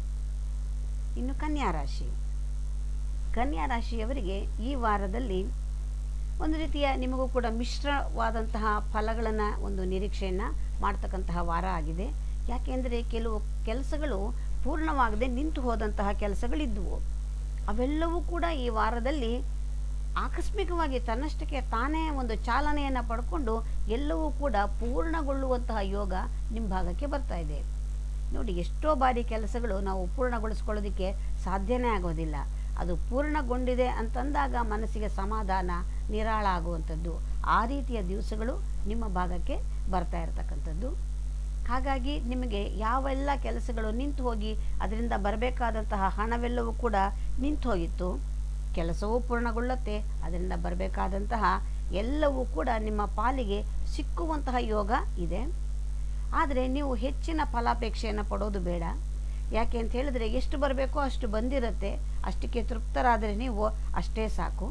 ಇನ್ನು ಕನ್ಯಾ ರಾಶಿ ಕನ್ಯಾ ರಾಶಿಯವರಿಗೆ ಈ ವಾರದಲ್ಲಿ ಒಂದು ರೀತಿಯ ನಿಮಗೂ ಕೂಡ ಮಿಶ್ರವಾದಂತಹ ಫಲಗಳನ್ನು ಒಂದು ನಿರೀಕ್ಷೆಯನ್ನು ಮಾಡ್ತಕ್ಕಂತಹ ವಾರ ಆಗಿದೆ ಯಾಕೆಂದರೆ ಕೆಲವು ಕೆಲಸಗಳು ಪೂರ್ಣವಾಗದೆ ನಿಂತು ಹೋದಂತಹ ಕೆಲಸಗಳಿದ್ವು ಅವೆಲ್ಲವೂ ಕೂಡ ಈ ವಾರದಲ್ಲಿ ಆಕಸ್ಮಿಕವಾಗಿ ತನ್ನಷ್ಟಕ್ಕೆ ತಾನೇ ಒಂದು ಚಾಲನೆಯನ್ನು ಪಡ್ಕೊಂಡು ಎಲ್ಲವೂ ಕೂಡ ಪೂರ್ಣಗೊಳ್ಳುವಂತಹ ಯೋಗ ನಿಮ್ಮ ಭಾಗಕ್ಕೆ ಬರ್ತಾ ಇದೆ ನೋಡಿ ಎಷ್ಟೋ ಬಾರಿ ಕೆಲಸಗಳು ನಾವು ಪೂರ್ಣಗೊಳಿಸ್ಕೊಳ್ಳೋದಕ್ಕೆ ಸಾಧ್ಯನೇ ಆಗೋದಿಲ್ಲ ಅದು ಪೂರ್ಣಗೊಂಡಿದೆ ಅಂತಂದಾಗ ಮನಸ್ಸಿಗೆ ಸಮಾಧಾನ ನಿರಾಳ ಆಗುವಂಥದ್ದು ಆ ರೀತಿಯ ದಿವಸಗಳು ನಿಮ್ಮ ಭಾಗಕ್ಕೆ ಬರ್ತಾ ಇರತಕ್ಕಂಥದ್ದು ಹಾಗಾಗಿ ನಿಮಗೆ ಯಾವೆಲ್ಲ ಕೆಲಸಗಳು ನಿಂತು ಹೋಗಿ ಅದರಿಂದ ಬರಬೇಕಾದಂತಹ ಹಣವೆಲ್ಲವೂ ಕೂಡ ನಿಂತು ಹೋಗಿತ್ತು ಕೆಲಸವೂ ಪೂರ್ಣಗೊಳ್ಳುತ್ತೆ ಅದರಿಂದ ಬರಬೇಕಾದಂತಹ ಎಲ್ಲವೂ ಕೂಡ ನಿಮ್ಮ ಪಾಲಿಗೆ ಸಿಕ್ಕುವಂತಹ ಯೋಗ ಇದೆ ಆದರೆ ನೀವು ಹೆಚ್ಚಿನ ಫಲಾಪೇಕ್ಷೆಯನ್ನು ಪಡೋದು ಬೇಡ ಯಾಕೆ ಅಂತ ಹೇಳಿದ್ರೆ ಎಷ್ಟು ಬರಬೇಕೋ ಅಷ್ಟು ಬಂದಿರುತ್ತೆ ಅಷ್ಟಕ್ಕೆ ತೃಪ್ತರಾದರೆ ನೀವು ಅಷ್ಟೇ ಸಾಕು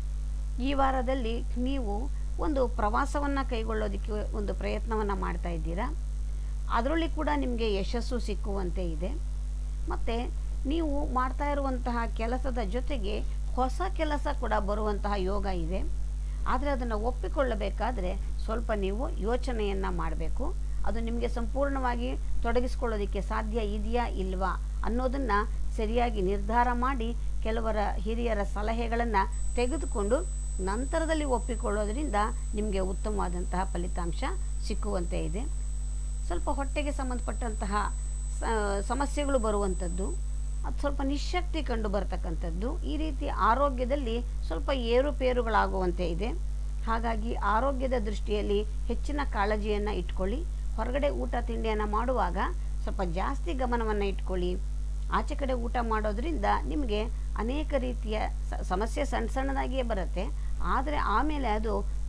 ಈ ವಾರದಲ್ಲಿ ನೀವು ಒಂದು ಪ್ರವಾಸವನ್ನು ಕೈಗೊಳ್ಳೋದಕ್ಕೆ ಒಂದು ಪ್ರಯತ್ನವನ್ನು ಮಾಡ್ತಾ ಇದ್ದೀರಾ ಅದರಲ್ಲಿ ಕೂಡ ನಿಮಗೆ ಯಶಸ್ಸು ಸಿಕ್ಕುವಂತೆ ಇದೆ ಮತ್ತು ನೀವು ಮಾಡ್ತಾ ಇರುವಂತಹ ಕೆಲಸದ ಜೊತೆಗೆ ಹೊಸ ಕೆಲಸ ಕೂಡ ಬರುವಂತಹ ಯೋಗ ಇದೆ ಆದರೆ ಅದನ್ನು ಒಪ್ಪಿಕೊಳ್ಳಬೇಕಾದ್ರೆ ಸ್ವಲ್ಪ ನೀವು ಯೋಚನೆಯನ್ನು ಮಾಡಬೇಕು ಅದು ನಿಮಗೆ ಸಂಪೂರ್ಣವಾಗಿ ತೊಡಗಿಸ್ಕೊಳ್ಳೋದಕ್ಕೆ ಸಾಧ್ಯ ಇದೆಯಾ ಇಲ್ವಾ ಅನ್ನೋದನ್ನು ಸರಿಯಾಗಿ ನಿರ್ಧಾರ ಮಾಡಿ ಕೆಲವರ ಹಿರಿಯರ ಸಲಹೆಗಳನ್ನು ತೆಗೆದುಕೊಂಡು ನಂತರದಲ್ಲಿ ಒಪ್ಪಿಕೊಳ್ಳೋದ್ರಿಂದ ನಿಮಗೆ ಉತ್ತಮವಾದಂತಹ ಫಲಿತಾಂಶ ಸಿಕ್ಕುವಂತೆ ಇದೆ ಸ್ವಲ್ಪ ಹೊಟ್ಟೆಗೆ ಸಂಬಂಧಪಟ್ಟಂತಹ ಸಮಸ್ಯೆಗಳು ಬರುವಂಥದ್ದು ಅದು ಸ್ವಲ್ಪ ನಿಶಕ್ತಿ ಕಂಡು ಬರ್ತಕ್ಕಂಥದ್ದು ಈ ರೀತಿ ಆರೋಗ್ಯದಲ್ಲಿ ಸ್ವಲ್ಪ ಏರುಪೇರುಗಳಾಗುವಂತೆ ಇದೆ ಹಾಗಾಗಿ ಆರೋಗ್ಯದ ದೃಷ್ಟಿಯಲ್ಲಿ ಹೆಚ್ಚಿನ ಕಾಳಜಿಯನ್ನು ಇಟ್ಕೊಳ್ಳಿ ಹೊರಗಡೆ ಊಟ ತಿಂಡಿಯನ್ನು ಮಾಡುವಾಗ ಸ್ವಲ್ಪ ಜಾಸ್ತಿ ಗಮನವನ್ನು ಇಟ್ಕೊಳ್ಳಿ ಆಚೆ ಕಡೆ ಊಟ ಮಾಡೋದ್ರಿಂದ ನಿಮಗೆ ಅನೇಕ ರೀತಿಯ ಸಮಸ್ಯೆ ಸಣ್ಣ ಸಣ್ಣದಾಗಿಯೇ ಬರುತ್ತೆ ಆದರೆ ಆಮೇಲೆ ಅದು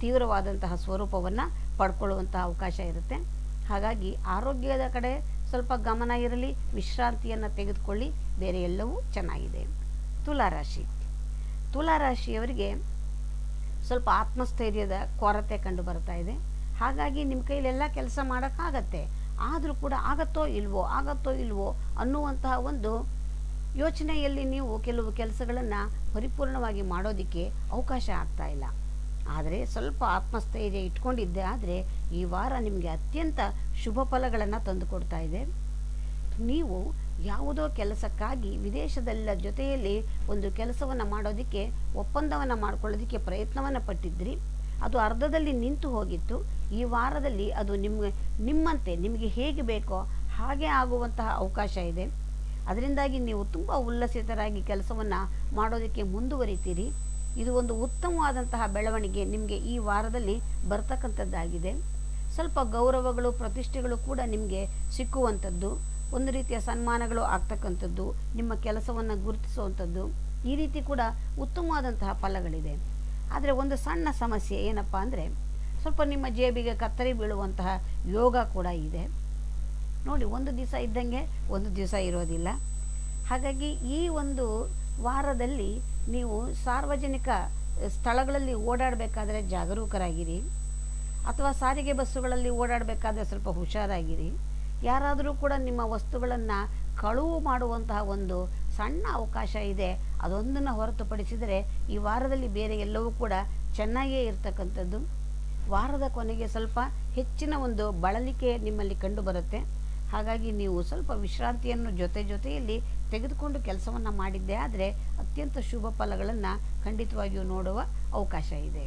ತೀವ್ರವಾದಂತಹ ಸ್ವರೂಪವನ್ನು ಪಡ್ಕೊಳ್ಳುವಂತಹ ಅವಕಾಶ ಇರುತ್ತೆ ಹಾಗಾಗಿ ಆರೋಗ್ಯದ ಕಡೆ ಸ್ವಲ್ಪ ಗಮನ ಇರಲಿ ವಿಶ್ರಾಂತಿಯನ್ನು ತೆಗೆದುಕೊಳ್ಳಿ ಬೇರೆ ಎಲ್ಲವೂ ಚೆನ್ನಾಗಿದೆ ತುಲಾರಾಶಿ ತುಲಾರಾಶಿಯವರಿಗೆ ಸ್ವಲ್ಪ ಆತ್ಮಸ್ಥೈರ್ಯದ ಕೊರತೆ ಕಂಡು ಬರ್ತಾ ಇದೆ ಹಾಗಾಗಿ ನಿಮ್ಮ ಕೈಲೆಲ್ಲ ಕೆಲಸ ಮಾಡೋಕ್ಕಾಗತ್ತೆ ಆದರೂ ಕೂಡ ಆಗತ್ತೋ ಇಲ್ವೋ ಆಗತ್ತೋ ಇಲ್ವೋ ಅನ್ನುವಂತಹ ಒಂದು ಯೋಚನೆಯಲ್ಲಿ ನೀವು ಕೆಲವು ಕೆಲಸಗಳನ್ನು ಪರಿಪೂರ್ಣವಾಗಿ ಮಾಡೋದಕ್ಕೆ ಅವಕಾಶ ಆಗ್ತಾ ಇಲ್ಲ ಆದರೆ ಸ್ವಲ್ಪ ಆತ್ಮಸ್ಥೈರ್ಯ ಇಟ್ಕೊಂಡಿದ್ದೆ ಆದರೆ ಈ ವಾರ ನಿಮಗೆ ಅತ್ಯಂತ ಶುಭ ಫಲಗಳನ್ನು ತಂದುಕೊಡ್ತಾ ಇದೆ ನೀವು ಯಾವುದೋ ಕೆಲಸಕ್ಕಾಗಿ ವಿದೇಶದಲ್ಲ ಜೊತೆಯಲ್ಲಿ ಒಂದು ಕೆಲಸವನ್ನು ಮಾಡೋದಕ್ಕೆ ಒಪ್ಪಂದವನ್ನು ಮಾಡ್ಕೊಳ್ಳೋದಕ್ಕೆ ಪ್ರಯತ್ನವನ್ನು ಪಟ್ಟಿದ್ರಿ ಅದು ಅರ್ಧದಲ್ಲಿ ನಿಂತು ಹೋಗಿತ್ತು ಈ ವಾರದಲ್ಲಿ ಅದು ನಿಮಗೆ ನಿಮ್ಮಂತೆ ನಿಮಗೆ ಹೇಗೆ ಬೇಕೋ ಹಾಗೆ ಆಗುವಂತಹ ಅವಕಾಶ ಇದೆ ಅದರಿಂದಾಗಿ ನೀವು ತುಂಬ ಉಲ್ಲಸಿತರಾಗಿ ಕೆಲಸವನ್ನು ಮಾಡೋದಕ್ಕೆ ಮುಂದುವರಿತೀರಿ ಇದು ಒಂದು ಉತ್ತಮವಾದಂತಹ ಬೆಳವಣಿಗೆ ನಿಮಗೆ ಈ ವಾರದಲ್ಲಿ ಬರ್ತಕ್ಕಂಥದ್ದಾಗಿದೆ ಸ್ವಲ್ಪ ಗೌರವಗಳು ಪ್ರತಿಷ್ಠೆಗಳು ಕೂಡ ನಿಮಗೆ ಸಿಕ್ಕುವಂಥದ್ದು ಒಂದು ರೀತಿಯ ಸನ್ಮಾನಗಳು ಆಗ್ತಕ್ಕಂಥದ್ದು ನಿಮ್ಮ ಕೆಲಸವನ್ನು ಗುರುತಿಸುವಂಥದ್ದು ಈ ರೀತಿ ಕೂಡ ಉತ್ತಮವಾದಂತಹ ಫಲಗಳಿದೆ ಆದರೆ ಒಂದು ಸಣ್ಣ ಸಮಸ್ಯೆ ಏನಪ್ಪ ಅಂದರೆ ಸ್ವಲ್ಪ ನಿಮ್ಮ ಜೇಬಿಗೆ ಕತ್ತರಿ ಬೀಳುವಂತಹ ಯೋಗ ಕೂಡ ಇದೆ ನೋಡಿ ಒಂದು ದಿವಸ ಇದ್ದಂಗೆ ಒಂದು ದಿವಸ ಇರೋದಿಲ್ಲ ಹಾಗಾಗಿ ಈ ಒಂದು ವಾರದಲ್ಲಿ ನೀವು ಸಾರ್ವಜನಿಕ ಸ್ಥಳಗಳಲ್ಲಿ ಓಡಾಡಬೇಕಾದ್ರೆ ಜಾಗರೂಕರಾಗಿರಿ ಅಥವಾ ಸಾರಿಗೆ ಬಸ್ಸುಗಳಲ್ಲಿ ಓಡಾಡಬೇಕಾದ್ರೆ ಸ್ವಲ್ಪ ಹುಷಾರಾಗಿರಿ ಯಾರಾದರೂ ಕೂಡ ನಿಮ್ಮ ವಸ್ತುಗಳನ್ನು ಕಳುವು ಮಾಡುವಂತಹ ಒಂದು ಸಣ್ಣ ಅವಕಾಶ ಇದೆ ಅದೊಂದನ್ನು ಹೊರತುಪಡಿಸಿದರೆ ಈ ವಾರದಲ್ಲಿ ಬೇರೆ ಎಲ್ಲವೂ ಕೂಡ ಚೆನ್ನಾಗಿಯೇ ಇರ್ತಕ್ಕಂಥದ್ದು ವಾರದ ಕೊನೆಗೆ ಸ್ವಲ್ಪ ಹೆಚ್ಚಿನ ಒಂದು ಬಳಲಿಕೆ ನಿಮ್ಮಲ್ಲಿ ಕಂಡುಬರುತ್ತೆ ಹಾಗಾಗಿ ನೀವು ಸ್ವಲ್ಪ ವಿಶ್ರಾಂತಿಯನ್ನು ಜೊತೆ ಜೊತೆಯಲ್ಲಿ ತೆಗೆದುಕೊಂಡು ಕೆಲಸವನ್ನು ಮಾಡಿದ್ದೆ ಆದರೆ ಅತ್ಯಂತ ಶುಭ ಫಲಗಳನ್ನು ಖಂಡಿತವಾಗಿಯೂ ನೋಡುವ ಅವಕಾಶ ಇದೆ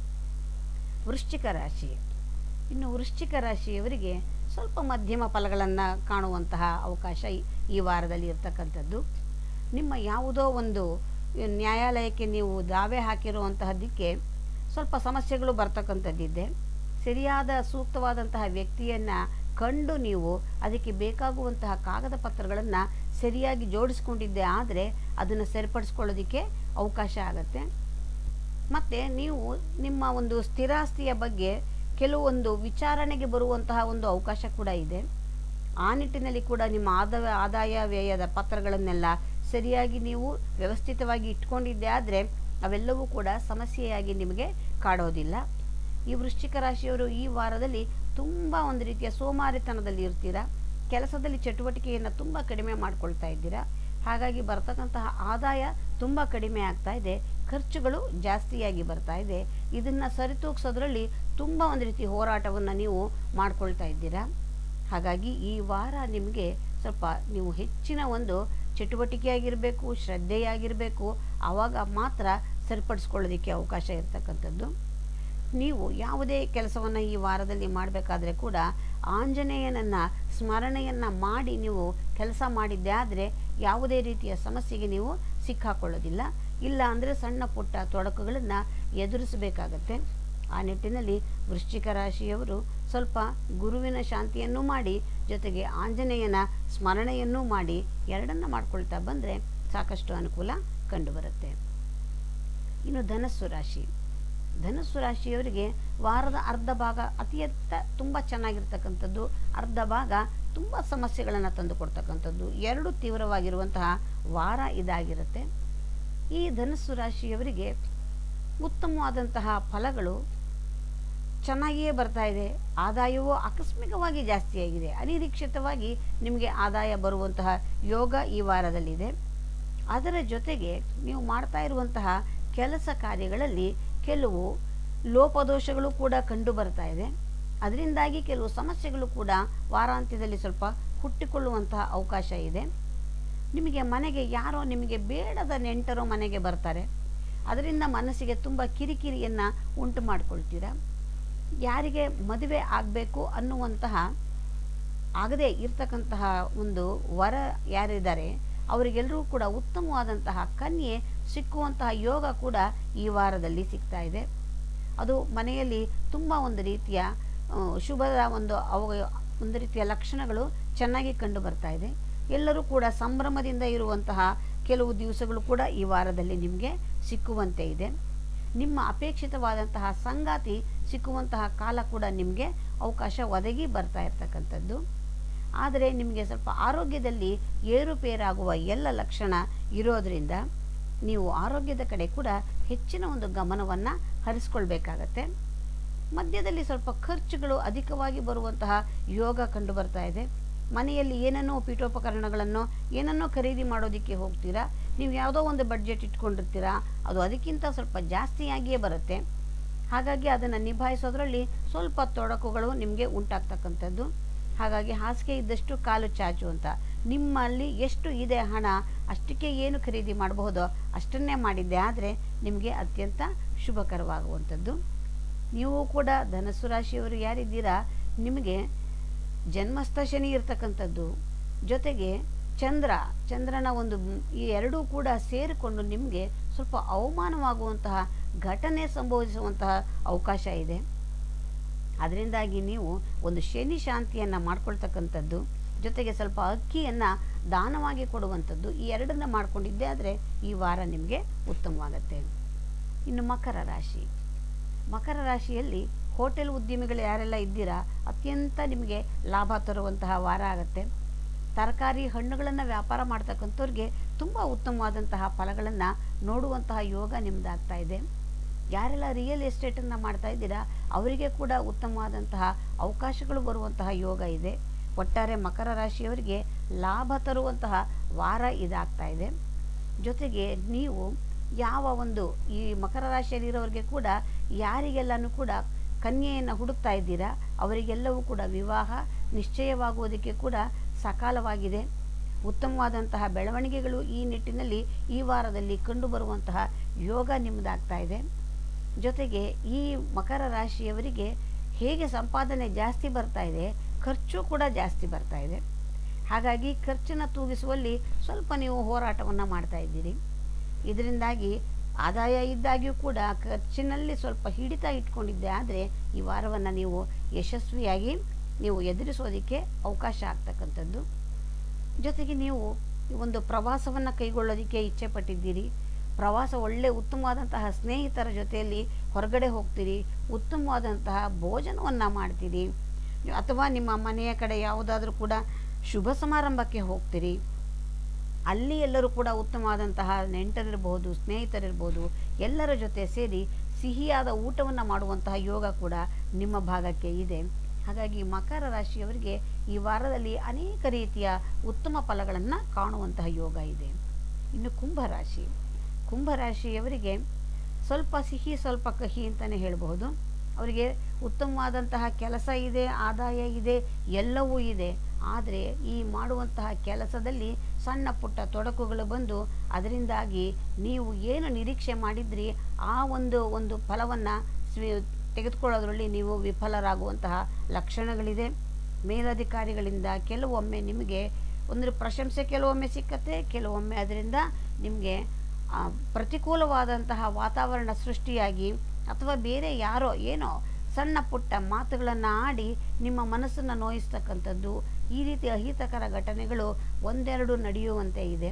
ವೃಶ್ಚಿಕ ರಾಶಿ ಇನ್ನು ವೃಶ್ಚಿಕ ರಾಶಿಯವರಿಗೆ ಸ್ವಲ್ಪ ಮಧ್ಯಮ ಫಲಗಳನ್ನು ಕಾಣುವಂತಹ ಅವಕಾಶ ಈ- ಈ ವಾರದಲ್ಲಿ ಇರ್ತಕ್ಕಂಥದ್ದು ನಿಮ್ಮ ಯಾವುದೋ ಒಂದು ನ್ಯಾಯಾಲಯಕ್ಕೆ ನೀವು ದಾವೆ ಹಾಕಿರುವಂತಹದ್ದಕ್ಕೆ ಸ್ವಲ್ಪ ಸಮಸ್ಯೆಗಳು ಬರ್ತಕ್ಕಂಥದ್ದಿದೆ ಸರಿಯಾದ ಸೂಕ್ತವಾದಂತಹ ವ್ಯಕ್ತಿಯನ್ನು ಕಂಡು ನೀವು ಅದಕ್ಕೆ ಬೇಕಾಗುವಂತಹ ಕಾಗದ ಪತ್ರಗಳನ್ನು ಸರಿಯಾಗಿ ಜೋಡಿಸ್ಕೊಂಡಿದ್ದೆ ಆದರೆ ಅದನ್ನು ಸರಿಪಡಿಸ್ಕೊಳ್ಳೋದಕ್ಕೆ ಅವಕಾಶ ಆಗತ್ತೆ ಮತ್ತು ನೀವು ನಿಮ್ಮ ಒಂದು ಸ್ಥಿರಾಸ್ತಿಯ ಬಗ್ಗೆ ಕೆಲವೊಂದು ವಿಚಾರಣೆಗೆ ಬರುವಂತಹ ಒಂದು ಅವಕಾಶ ಕೂಡ ಇದೆ ಆ ನಿಟ್ಟಿನಲ್ಲಿ ಕೂಡ ನಿಮ್ಮ ಆದಾಯ ಆದಾಯ ವ್ಯಯದ ಪತ್ರಗಳನ್ನೆಲ್ಲ ಸರಿಯಾಗಿ ನೀವು ವ್ಯವಸ್ಥಿತವಾಗಿ ಇಟ್ಕೊಂಡಿದ್ದೆ ಆದರೆ ಅವೆಲ್ಲವೂ ಕೂಡ ಸಮಸ್ಯೆಯಾಗಿ ನಿಮಗೆ ಕಾಡೋದಿಲ್ಲ ಈ ವೃಶ್ಚಿಕ ರಾಶಿಯವರು ಈ ವಾರದಲ್ಲಿ ತುಂಬ ಒಂದು ರೀತಿಯ ಸೋಮಾರಿತನದಲ್ಲಿ ಇರ್ತೀರಾ ಕೆಲಸದಲ್ಲಿ ಚಟುವಟಿಕೆಯನ್ನು ತುಂಬ ಕಡಿಮೆ ಮಾಡ್ಕೊಳ್ತಾ ಇದ್ದೀರಾ ಹಾಗಾಗಿ ಬರ್ತಕ್ಕಂತಹ ಆದಾಯ ತುಂಬ ಕಡಿಮೆ ಆಗ್ತಾ ಇದೆ ಖರ್ಚುಗಳು ಜಾಸ್ತಿಯಾಗಿ ಬರ್ತಾ ಇದೆ ಇದನ್ನು ಸರಿತೂಗಿಸೋದ್ರಲ್ಲಿ ತುಂಬ ಒಂದು ರೀತಿ ಹೋರಾಟವನ್ನು ನೀವು ಮಾಡ್ಕೊಳ್ತಾ ಇದ್ದೀರಾ ಹಾಗಾಗಿ ಈ ವಾರ ನಿಮಗೆ ಸ್ವಲ್ಪ ನೀವು ಹೆಚ್ಚಿನ ಒಂದು ಚಟುವಟಿಕೆಯಾಗಿರಬೇಕು ಶ್ರದ್ಧೆಯಾಗಿರಬೇಕು ಆವಾಗ ಮಾತ್ರ ಸರಿಪಡಿಸ್ಕೊಳ್ಳೋದಕ್ಕೆ ಅವಕಾಶ ಇರತಕ್ಕಂಥದ್ದು ನೀವು ಯಾವುದೇ ಕೆಲಸವನ್ನು ಈ ವಾರದಲ್ಲಿ ಮಾಡಬೇಕಾದ್ರೆ ಕೂಡ ಆಂಜನೇಯನನ್ನು ಸ್ಮರಣೆಯನ್ನು ಮಾಡಿ ನೀವು ಕೆಲಸ ಮಾಡಿದ್ದೆ ಆದರೆ ಯಾವುದೇ ರೀತಿಯ ಸಮಸ್ಯೆಗೆ ನೀವು ಸಿಕ್ಕಾಕೊಳ್ಳೋದಿಲ್ಲ ಇಲ್ಲ ಅಂದರೆ ಸಣ್ಣ ಪುಟ್ಟ ತೊಡಕುಗಳನ್ನು ಎದುರಿಸಬೇಕಾಗತ್ತೆ ಆ ನಿಟ್ಟಿನಲ್ಲಿ ವೃಶ್ಚಿಕ ರಾಶಿಯವರು ಸ್ವಲ್ಪ ಗುರುವಿನ ಶಾಂತಿಯನ್ನು ಮಾಡಿ ಜೊತೆಗೆ ಆಂಜನೇಯನ ಸ್ಮರಣೆಯನ್ನೂ ಮಾಡಿ ಎರಡನ್ನು ಮಾಡ್ಕೊಳ್ತಾ ಬಂದರೆ ಸಾಕಷ್ಟು ಅನುಕೂಲ ಕಂಡುಬರುತ್ತೆ ಇನ್ನು ಧನಸ್ಸು ರಾಶಿ ಧನಸ್ಸು ರಾಶಿಯವರಿಗೆ ವಾರದ ಅರ್ಧ ಭಾಗ ಅತ್ಯಂತ ತುಂಬ ಚೆನ್ನಾಗಿರ್ತಕ್ಕಂಥದ್ದು ಅರ್ಧ ಭಾಗ ತುಂಬ ಸಮಸ್ಯೆಗಳನ್ನು ತಂದುಕೊಡ್ತಕ್ಕಂಥದ್ದು ಎರಡು ತೀವ್ರವಾಗಿರುವಂತಹ ವಾರ ಇದಾಗಿರುತ್ತೆ ಈ ಧನಸ್ಸು ರಾಶಿಯವರಿಗೆ ಉತ್ತಮವಾದಂತಹ ಫಲಗಳು ಚೆನ್ನಾಗಿಯೇ ಬರ್ತಾ ಇದೆ ಆದಾಯವೂ ಆಕಸ್ಮಿಕವಾಗಿ ಜಾಸ್ತಿಯಾಗಿದೆ ಅನಿರೀಕ್ಷಿತವಾಗಿ ನಿಮಗೆ ಆದಾಯ ಬರುವಂತಹ ಯೋಗ ಈ ವಾರದಲ್ಲಿದೆ ಅದರ ಜೊತೆಗೆ ನೀವು ಮಾಡ್ತಾ ಇರುವಂತಹ ಕೆಲಸ ಕಾರ್ಯಗಳಲ್ಲಿ ಕೆಲವು ಲೋಪದೋಷಗಳು ಕೂಡ ಕಂಡು ಬರ್ತಾ ಇದೆ ಅದರಿಂದಾಗಿ ಕೆಲವು ಸಮಸ್ಯೆಗಳು ಕೂಡ ವಾರಾಂತ್ಯದಲ್ಲಿ ಸ್ವಲ್ಪ ಹುಟ್ಟಿಕೊಳ್ಳುವಂತಹ ಅವಕಾಶ ಇದೆ ನಿಮಗೆ ಮನೆಗೆ ಯಾರೋ ನಿಮಗೆ ಬೇಡದ ನೆಂಟರು ಮನೆಗೆ ಬರ್ತಾರೆ ಅದರಿಂದ ಮನಸ್ಸಿಗೆ ತುಂಬ ಕಿರಿಕಿರಿಯನ್ನು ಉಂಟು ಮಾಡಿಕೊಳ್ತೀರಾ ಯಾರಿಗೆ ಮದುವೆ ಆಗಬೇಕು ಅನ್ನುವಂತಹ ಆಗದೇ ಇರ್ತಕ್ಕಂತಹ ಒಂದು ವರ ಯಾರಿದ್ದಾರೆ ಅವರಿಗೆಲ್ಲರೂ ಕೂಡ ಉತ್ತಮವಾದಂತಹ ಕನ್ಯೆ ಸಿಕ್ಕುವಂತಹ ಯೋಗ ಕೂಡ ಈ ವಾರದಲ್ಲಿ ಸಿಗ್ತಾ ಇದೆ ಅದು ಮನೆಯಲ್ಲಿ ತುಂಬ ಒಂದು ರೀತಿಯ ಆ, ಶುಭದ ಒಂದು ಅವ ಒಂದು ರೀತಿಯ ಲಕ್ಷಣಗಳು ಚೆನ್ನಾಗಿ ಕಂಡು ಬರ್ತಾ ಇದೆ ಎಲ್ಲರೂ ಕೂಡ ಸಂಭ್ರಮದಿಂದ ಇರುವಂತಹ ಕೆಲವು ದಿವಸಗಳು ಕೂಡ ಈ ವಾರದಲ್ಲಿ ನಿಮಗೆ ಸಿಕ್ಕುವಂತೆ ಇದೆ ನಿಮ್ಮ ಅಪೇಕ್ಷಿತವಾದಂತಹ ಸಂಗಾತಿ ಸಿಕ್ಕುವಂತಹ ಕಾಲ ಕೂಡ ನಿಮಗೆ ಅವಕಾಶ ಒದಗಿ ಬರ್ತಾ ಇರ್ತಕ್ಕಂಥದ್ದು ಆದರೆ ನಿಮಗೆ ಸ್ವಲ್ಪ ಆರೋಗ್ಯದಲ್ಲಿ ಏರುಪೇರಾಗುವ ಎಲ್ಲ ಲಕ್ಷಣ ಇರೋದರಿಂದ ನೀವು ಆರೋಗ್ಯದ ಕಡೆ ಕೂಡ ಹೆಚ್ಚಿನ ಒಂದು ಗಮನವನ್ನು ಹರಿಸ್ಕೊಳ್ಬೇಕಾಗತ್ತೆ ಮಧ್ಯದಲ್ಲಿ ಸ್ವಲ್ಪ ಖರ್ಚುಗಳು ಅಧಿಕವಾಗಿ ಬರುವಂತಹ ಯೋಗ ಕಂಡು ಬರ್ತಾ ಇದೆ ಮನೆಯಲ್ಲಿ ಏನನ್ನೋ ಪೀಠೋಪಕರಣಗಳನ್ನು ಏನನ್ನೋ ಖರೀದಿ ಮಾಡೋದಕ್ಕೆ ಹೋಗ್ತೀರಾ ನೀವು ಯಾವುದೋ ಒಂದು ಬಡ್ಜೆಟ್ ಇಟ್ಕೊಂಡಿರ್ತೀರಾ ಅದು ಅದಕ್ಕಿಂತ ಸ್ವಲ್ಪ ಜಾಸ್ತಿಯಾಗಿಯೇ ಬರುತ್ತೆ ಹಾಗಾಗಿ ಅದನ್ನು ನಿಭಾಯಿಸೋದ್ರಲ್ಲಿ ಸ್ವಲ್ಪ ತೊಡಕುಗಳು ನಿಮಗೆ ಉಂಟಾಗ್ತಕ್ಕಂಥದ್ದು ಹಾಗಾಗಿ ಹಾಸಿಗೆ ಇದ್ದಷ್ಟು ಕಾಲು ಚಾಚು ಅಂತ ನಿಮ್ಮಲ್ಲಿ ಎಷ್ಟು ಇದೆ ಹಣ ಅಷ್ಟಕ್ಕೆ ಏನು ಖರೀದಿ ಮಾಡಬಹುದೋ ಅಷ್ಟನ್ನೇ ಮಾಡಿದ್ದೆ ಆದರೆ ನಿಮಗೆ ಅತ್ಯಂತ ಶುಭಕರವಾಗುವಂಥದ್ದು ನೀವು ಕೂಡ ಧನಸ್ಸು ರಾಶಿಯವರು ಯಾರಿದ್ದೀರಾ ನಿಮಗೆ ಜನ್ಮಸ್ಥ ಶನಿ ಇರ್ತಕ್ಕಂಥದ್ದು ಜೊತೆಗೆ ಚಂದ್ರ ಚಂದ್ರನ ಒಂದು ಮ್- ಈ ಎರಡೂ ಕೂಡ ಸೇರಿಕೊಂಡು ನಿಮಗೆ ಸ್ವಲ್ಪ ಅವಮಾನವಾಗುವಂತಹ ಘಟನೆ ಸಂಭವಿಸುವಂತಹ ಅವಕಾಶ ಇದೆ ಅದರಿಂದಾಗಿ ನೀವು ಒಂದು ಶನಿ ಶಾಂತಿಯನ್ನು ಮಾಡ್ಕೊಳ್ತಕ್ಕಂಥದ್ದು ಜೊತೆಗೆ ಸ್ವಲ್ಪ ಅಕ್ಕಿಯನ್ನು ದಾನವಾಗಿ ಕೊಡುವಂಥದ್ದು ಈ ಎರಡನ್ನ ಮಾಡ್ಕೊಂಡಿದ್ದೆ ಆದರೆ ಈ ವಾರ ನಿಮಗೆ ಉತ್ತಮವಾಗತ್ತೆ ಇನ್ನು ಮಕರ ರಾಶಿ ಮಕರ ರಾಶಿಯಲ್ಲಿ ಹೋಟೆಲ್ ಉದ್ಯಮಿಗಳು ಯಾರೆಲ್ಲ ಇದ್ದೀರಾ ಅತ್ಯಂತ ನಿಮಗೆ ಲಾಭ ತರುವಂತಹ ವಾರ ಆಗುತ್ತೆ ತರಕಾರಿ ಹಣ್ಣುಗಳನ್ನು ವ್ಯಾಪಾರ ಮಾಡ್ತಕ್ಕಂಥವ್ರಿಗೆ ತುಂಬ ಉತ್ತಮವಾದಂತಹ ಫಲಗಳನ್ನು ನೋಡುವಂತಹ ಯೋಗ ನಿಮ್ದಾಗ್ತಾ ಇದೆ ಯಾರೆಲ್ಲ ರಿಯಲ್ ಎಸ್ಟೇಟನ್ನು ಮಾಡ್ತಾ ಇದ್ದೀರಾ ಅವರಿಗೆ ಕೂಡ ಉತ್ತಮವಾದಂತಹ ಅವಕಾಶಗಳು ಬರುವಂತಹ ಯೋಗ ಇದೆ ಒಟ್ಟಾರೆ ಮಕರ ರಾಶಿಯವರಿಗೆ ಲಾಭ ತರುವಂತಹ ವಾರ ಇದಾಗ್ತಾ ಇದೆ ಜೊತೆಗೆ ನೀವು ಯಾವ ಒಂದು ಈ ಮಕರ ರಾಶಿಯಲ್ಲಿರೋರಿಗೆ ಕೂಡ ಯಾರಿಗೆಲ್ಲನೂ ಕೂಡ ಕನ್ಯೆಯನ್ನು ಹುಡುಕ್ತಾ ಇದ್ದೀರಾ ಅವರಿಗೆಲ್ಲವೂ ಕೂಡ ವಿವಾಹ ನಿಶ್ಚಯವಾಗುವುದಕ್ಕೆ ಕೂಡ ಸಕಾಲವಾಗಿದೆ ಉತ್ತಮವಾದಂತಹ ಬೆಳವಣಿಗೆಗಳು ಈ ನಿಟ್ಟಿನಲ್ಲಿ ಈ ವಾರದಲ್ಲಿ ಕಂಡುಬರುವಂತಹ ಯೋಗ ನಿಮ್ಮದಾಗ್ತಾ ಇದೆ ಜೊತೆಗೆ ಈ ಮಕರ ರಾಶಿಯವರಿಗೆ ಹೇಗೆ ಸಂಪಾದನೆ ಜಾಸ್ತಿ ಬರ್ತಾ ಇದೆ ಖರ್ಚು ಕೂಡ ಜಾಸ್ತಿ ಬರ್ತಾ ಇದೆ ಹಾಗಾಗಿ ಖರ್ಚನ್ನು ತೂಗಿಸುವಲ್ಲಿ ಸ್ವಲ್ಪ ನೀವು ಹೋರಾಟವನ್ನು ಮಾಡ್ತಾ ಇದ್ದೀರಿ ಇದರಿಂದಾಗಿ ಆದಾಯ ಇದ್ದಾಗ್ಯೂ ಕೂಡ ಖರ್ಚಿನಲ್ಲಿ ಸ್ವಲ್ಪ ಹಿಡಿತ ಇಟ್ಕೊಂಡಿದ್ದೆ ಆದರೆ ಈ ವಾರವನ್ನು ನೀವು ಯಶಸ್ವಿಯಾಗಿ ನೀವು ಎದುರಿಸೋದಕ್ಕೆ ಅವಕಾಶ ಆಗ್ತಕ್ಕಂಥದ್ದು ಜೊತೆಗೆ ನೀವು ಒಂದು ಪ್ರವಾಸವನ್ನು ಕೈಗೊಳ್ಳೋದಕ್ಕೆ ಇಚ್ಛೆ ಪಟ್ಟಿದ್ದೀರಿ ಪ್ರವಾಸ ಒಳ್ಳೆ ಉತ್ತಮವಾದಂತಹ ಸ್ನೇಹಿತರ ಜೊತೆಯಲ್ಲಿ ಹೊರಗಡೆ ಹೋಗ್ತೀರಿ ಉತ್ತಮವಾದಂತಹ ಭೋಜನವನ್ನು ಮಾಡ್ತೀರಿ ಅಥವಾ ನಿಮ್ಮ ಮನೆಯ ಕಡೆ ಯಾವುದಾದ್ರೂ ಕೂಡ ಶುಭ ಸಮಾರಂಭಕ್ಕೆ ಹೋಗ್ತೀರಿ ಅಲ್ಲಿ ಎಲ್ಲರೂ ಕೂಡ ಉತ್ತಮವಾದಂತಹ ನೆಂಟರಿರ್ಬೋದು ಸ್ನೇಹಿತರಿರ್ಬೋದು ಎಲ್ಲರ ಜೊತೆ ಸೇರಿ ಸಿಹಿಯಾದ ಊಟವನ್ನು ಮಾಡುವಂತಹ ಯೋಗ ಕೂಡ ನಿಮ್ಮ ಭಾಗಕ್ಕೆ ಇದೆ ಹಾಗಾಗಿ ಮಕರ ರಾಶಿಯವರಿಗೆ ಈ ವಾರದಲ್ಲಿ ಅನೇಕ ರೀತಿಯ ಉತ್ತಮ ಫಲಗಳನ್ನು ಕಾಣುವಂತಹ ಯೋಗ ಇದೆ ಇನ್ನು ಕುಂಭರಾಶಿ ಕುಂಭರಾಶಿಯವರಿಗೆ ಸ್ವಲ್ಪ ಸಿಹಿ ಸ್ವಲ್ಪ ಕಹಿ ಅಂತಲೇ ಹೇಳಬಹುದು ಅವರಿಗೆ ಉತ್ತಮವಾದಂತಹ ಕೆಲಸ ಇದೆ ಆದಾಯ ಇದೆ ಎಲ್ಲವೂ ಇದೆ ಆದರೆ ಈ ಮಾಡುವಂತಹ ಕೆಲಸದಲ್ಲಿ ಸಣ್ಣ ಪುಟ್ಟ ತೊಡಕುಗಳು ಬಂದು ಅದರಿಂದಾಗಿ ನೀವು ಏನು ನಿರೀಕ್ಷೆ ಮಾಡಿದ್ರಿ ಆ ಒಂದು ಒಂದು ಫಲವನ್ನು ಸ್ವೀ ತೆಗೆದುಕೊಳ್ಳೋದ್ರಲ್ಲಿ ನೀವು ವಿಫಲರಾಗುವಂತಹ ಲಕ್ಷಣಗಳಿದೆ ಮೇಲಧಿಕಾರಿಗಳಿಂದ ಕೆಲವೊಮ್ಮೆ ನಿಮಗೆ ಒಂದು ಪ್ರಶಂಸೆ ಕೆಲವೊಮ್ಮೆ ಸಿಕ್ಕತ್ತೆ ಕೆಲವೊಮ್ಮೆ ಅದರಿಂದ ನಿಮಗೆ ಆ, ಪ್ರತಿಕೂಲವಾದಂತಹ ವಾತಾವರಣ ಸೃಷ್ಟಿಯಾಗಿ ಅಥವಾ ಬೇರೆ ಯಾರೋ ಏನೋ ಸಣ್ಣ ಪುಟ್ಟ ಮಾತುಗಳನ್ನು ಆಡಿ ನಿಮ್ಮ ಮನಸ್ಸನ್ನು ನೋಯಿಸ್ತಕ್ಕಂಥದ್ದು ಈ ರೀತಿ ಅಹಿತಕರ ಘಟನೆಗಳು ಒಂದೆರಡು ನಡೆಯುವಂತೆ ಇದೆ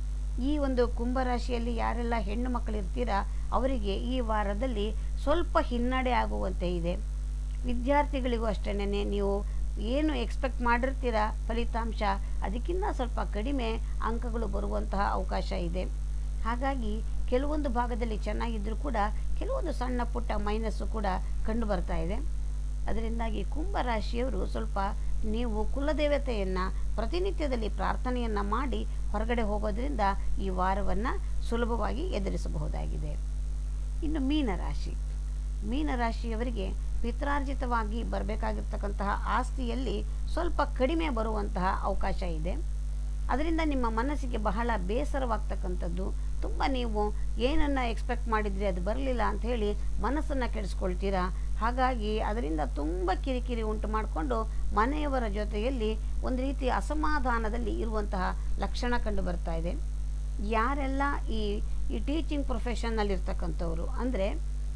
ಈ ಒಂದು ಕುಂಭರಾಶಿಯಲ್ಲಿ ಯಾರೆಲ್ಲ ಹೆಣ್ಣು ಮಕ್ಕಳಿರ್ತೀರಾ ಅವರಿಗೆ ಈ ವಾರದಲ್ಲಿ ಸ್ವಲ್ಪ ಹಿನ್ನಡೆ ಆಗುವಂತೆ ಇದೆ ವಿದ್ಯಾರ್ಥಿಗಳಿಗೂ ಅಷ್ಟೇನೆ ನೀವು ಏನು ಎಕ್ಸ್ಪೆಕ್ಟ್ ಮಾಡಿರ್ತೀರಾ ಫಲಿತಾಂಶ ಅದಕ್ಕಿಂತ ಸ್ವಲ್ಪ ಕಡಿಮೆ ಅಂಕಗಳು ಬರುವಂತಹ ಅವಕಾಶ ಇದೆ ಹಾಗಾಗಿ ಕೆಲವೊಂದು ಭಾಗದಲ್ಲಿ ಚೆನ್ನಾಗಿದ್ದರೂ ಕೂಡ ಕೆಲವೊಂದು ಸಣ್ಣ ಪುಟ್ಟ ಮೈನಸ್ಸು ಕೂಡ ಕಂಡು ಬರ್ತಾ ಇದೆ ಅದರಿಂದಾಗಿ ಕುಂಭರಾಶಿಯವರು ಸ್ವಲ್ಪ ನೀವು ಕುಲದೇವತೆಯನ್ನು ಪ್ರತಿನಿತ್ಯದಲ್ಲಿ ಪ್ರಾರ್ಥನೆಯನ್ನು ಮಾಡಿ ಹೊರಗಡೆ ಹೋಗೋದ್ರಿಂದ ಈ ವಾರವನ್ನು ಸುಲಭವಾಗಿ ಎದುರಿಸಬಹುದಾಗಿದೆ ಇನ್ನು ಮೀನರಾಶಿ ಮೀನರಾಶಿಯವರಿಗೆ ಪಿತ್ರಾರ್ಜಿತವಾಗಿ ಬರಬೇಕಾಗಿರ್ತಕ್ಕಂತಹ ಆಸ್ತಿಯಲ್ಲಿ ಸ್ವಲ್ಪ ಕಡಿಮೆ ಬರುವಂತಹ ಅವಕಾಶ ಇದೆ ಅದರಿಂದ ನಿಮ್ಮ ಮನಸ್ಸಿಗೆ ಬಹಳ ಬೇಸರವಾಗ್ತಕ್ಕಂಥದ್ದು ತುಂಬ ನೀವು ಏನನ್ನು ಎಕ್ಸ್ಪೆಕ್ಟ್ ಮಾಡಿದ್ರಿ ಅದು ಬರಲಿಲ್ಲ ಅಂತ ಹೇಳಿ ಮನಸ್ಸನ್ನು ಕೆಡಿಸ್ಕೊಳ್ತೀರಾ ಹಾಗಾಗಿ ಅದರಿಂದ ತುಂಬ ಕಿರಿಕಿರಿ ಉಂಟು ಮಾಡಿಕೊಂಡು ಮನೆಯವರ ಜೊತೆಯಲ್ಲಿ ಒಂದು ರೀತಿ ಅಸಮಾಧಾನದಲ್ಲಿ ಇರುವಂತಹ ಲಕ್ಷಣ ಕಂಡು ಬರ್ತಾ ಇದೆ ಯಾರೆಲ್ಲ ಈ ಈ ಟೀಚಿಂಗ್ ಪ್ರೊಫೆಷನ್ನಲ್ಲಿರ್ತಕ್ಕಂಥವ್ರು ಅಂದರೆ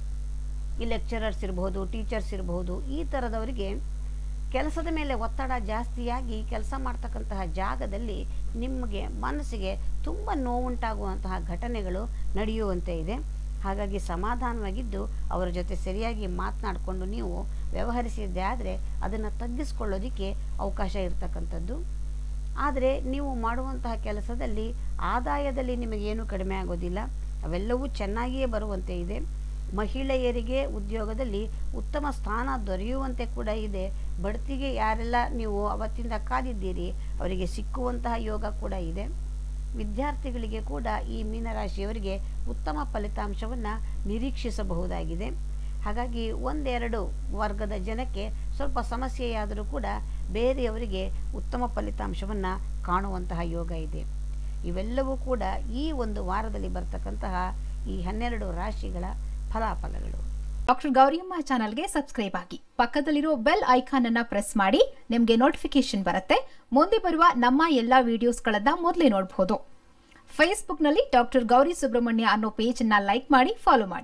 ಈ ಲೆಕ್ಚರರ್ಸ್ ಇರ್ಬೋದು ಟೀಚರ್ಸ್ ಇರ್ಬೋದು ಈ ಥರದವರಿಗೆ ಕೆಲಸದ ಮೇಲೆ ಒತ್ತಡ ಜಾಸ್ತಿಯಾಗಿ ಕೆಲಸ ಮಾಡ್ತಕ್ಕಂತಹ ಜಾಗದಲ್ಲಿ ನಿಮಗೆ ಮನಸ್ಸಿಗೆ ತುಂಬ ನೋವುಂಟಾಗುವಂತಹ ಘಟನೆಗಳು ನಡೆಯುವಂತೆ ಇದೆ ಹಾಗಾಗಿ ಸಮಾಧಾನವಾಗಿದ್ದು ಅವರ ಜೊತೆ ಸರಿಯಾಗಿ ಮಾತನಾಡಿಕೊಂಡು ನೀವು ವ್ಯವಹರಿಸಿದ್ದೇ ಆದರೆ ಅದನ್ನು ತಗ್ಗಿಸ್ಕೊಳ್ಳೋದಕ್ಕೆ ಅವಕಾಶ ಇರತಕ್ಕಂಥದ್ದು ಆದರೆ ನೀವು ಮಾಡುವಂತಹ ಕೆಲಸದಲ್ಲಿ ಆದಾಯದಲ್ಲಿ ನಿಮಗೇನು ಕಡಿಮೆ ಆಗೋದಿಲ್ಲ ಅವೆಲ್ಲವೂ ಚೆನ್ನಾಗಿಯೇ ಬರುವಂತೆ ಇದೆ ಮಹಿಳೆಯರಿಗೆ ಉದ್ಯೋಗದಲ್ಲಿ ಉತ್ತಮ ಸ್ಥಾನ ದೊರೆಯುವಂತೆ ಕೂಡ ಇದೆ ಬಡ್ತಿಗೆ ಯಾರೆಲ್ಲ ನೀವು ಅವತ್ತಿಂದ ಕಾದಿದ್ದೀರಿ ಅವರಿಗೆ ಸಿಕ್ಕುವಂತಹ ಯೋಗ ಕೂಡ ಇದೆ ವಿದ್ಯಾರ್ಥಿಗಳಿಗೆ ಕೂಡ ಈ ಮೀನರಾಶಿಯವರಿಗೆ ಉತ್ತಮ ಫಲಿತಾಂಶವನ್ನು ನಿರೀಕ್ಷಿಸಬಹುದಾಗಿದೆ ಹಾಗಾಗಿ ಒಂದೆರಡು ವರ್ಗದ ಜನಕ್ಕೆ ಸ್ವಲ್ಪ ಸಮಸ್ಯೆಯಾದರೂ ಕೂಡ ಬೇರೆಯವರಿಗೆ ಉತ್ತಮ ಫಲಿತಾಂಶವನ್ನು ಕಾಣುವಂತಹ ಯೋಗ ಇದೆ ಇವೆಲ್ಲವೂ ಕೂಡ ಈ ಒಂದು ವಾರದಲ್ಲಿ ಬರ್ತಕ್ಕಂತಹ ಈ ಹನ್ನೆರಡು ರಾಶಿಗಳ ಫಲಾಫಲಗಳು ಡಾಕ್ಟರ್ ಗೌರಿಯಮ್ಮ ಚಾನಲ್ಗೆ ಸಬ್ಸ್ಕ್ರೈಬ್ ಆಗಿ ಪಕ್ಕದಲ್ಲಿರೋ ಬೆಲ್ ಐಕಾನ್ ಅನ್ನ ಪ್ರೆಸ್ ಮಾಡಿ ನಿಮಗೆ ನೋಟಿಫಿಕೇಶನ್ ಬರುತ್ತೆ ಮುಂದೆ ಬರುವ ನಮ್ಮ ಎಲ್ಲಾ ವಿಡಿಯೋಸ್ಗಳನ್ನ ಮೊದಲೇ ನೋಡಬಹುದು ಫೇಸ್ಬುಕ್ನಲ್ಲಿ ಡಾಕ್ಟರ್ ಗೌರಿ ಸುಬ್ರಹ್ಮಣ್ಯ ಅನ್ನೋ ಪೇಜ್ ಅನ್ನ ಲೈಕ್ ಮಾಡಿ ಫಾಲೋ ಮಾಡಿ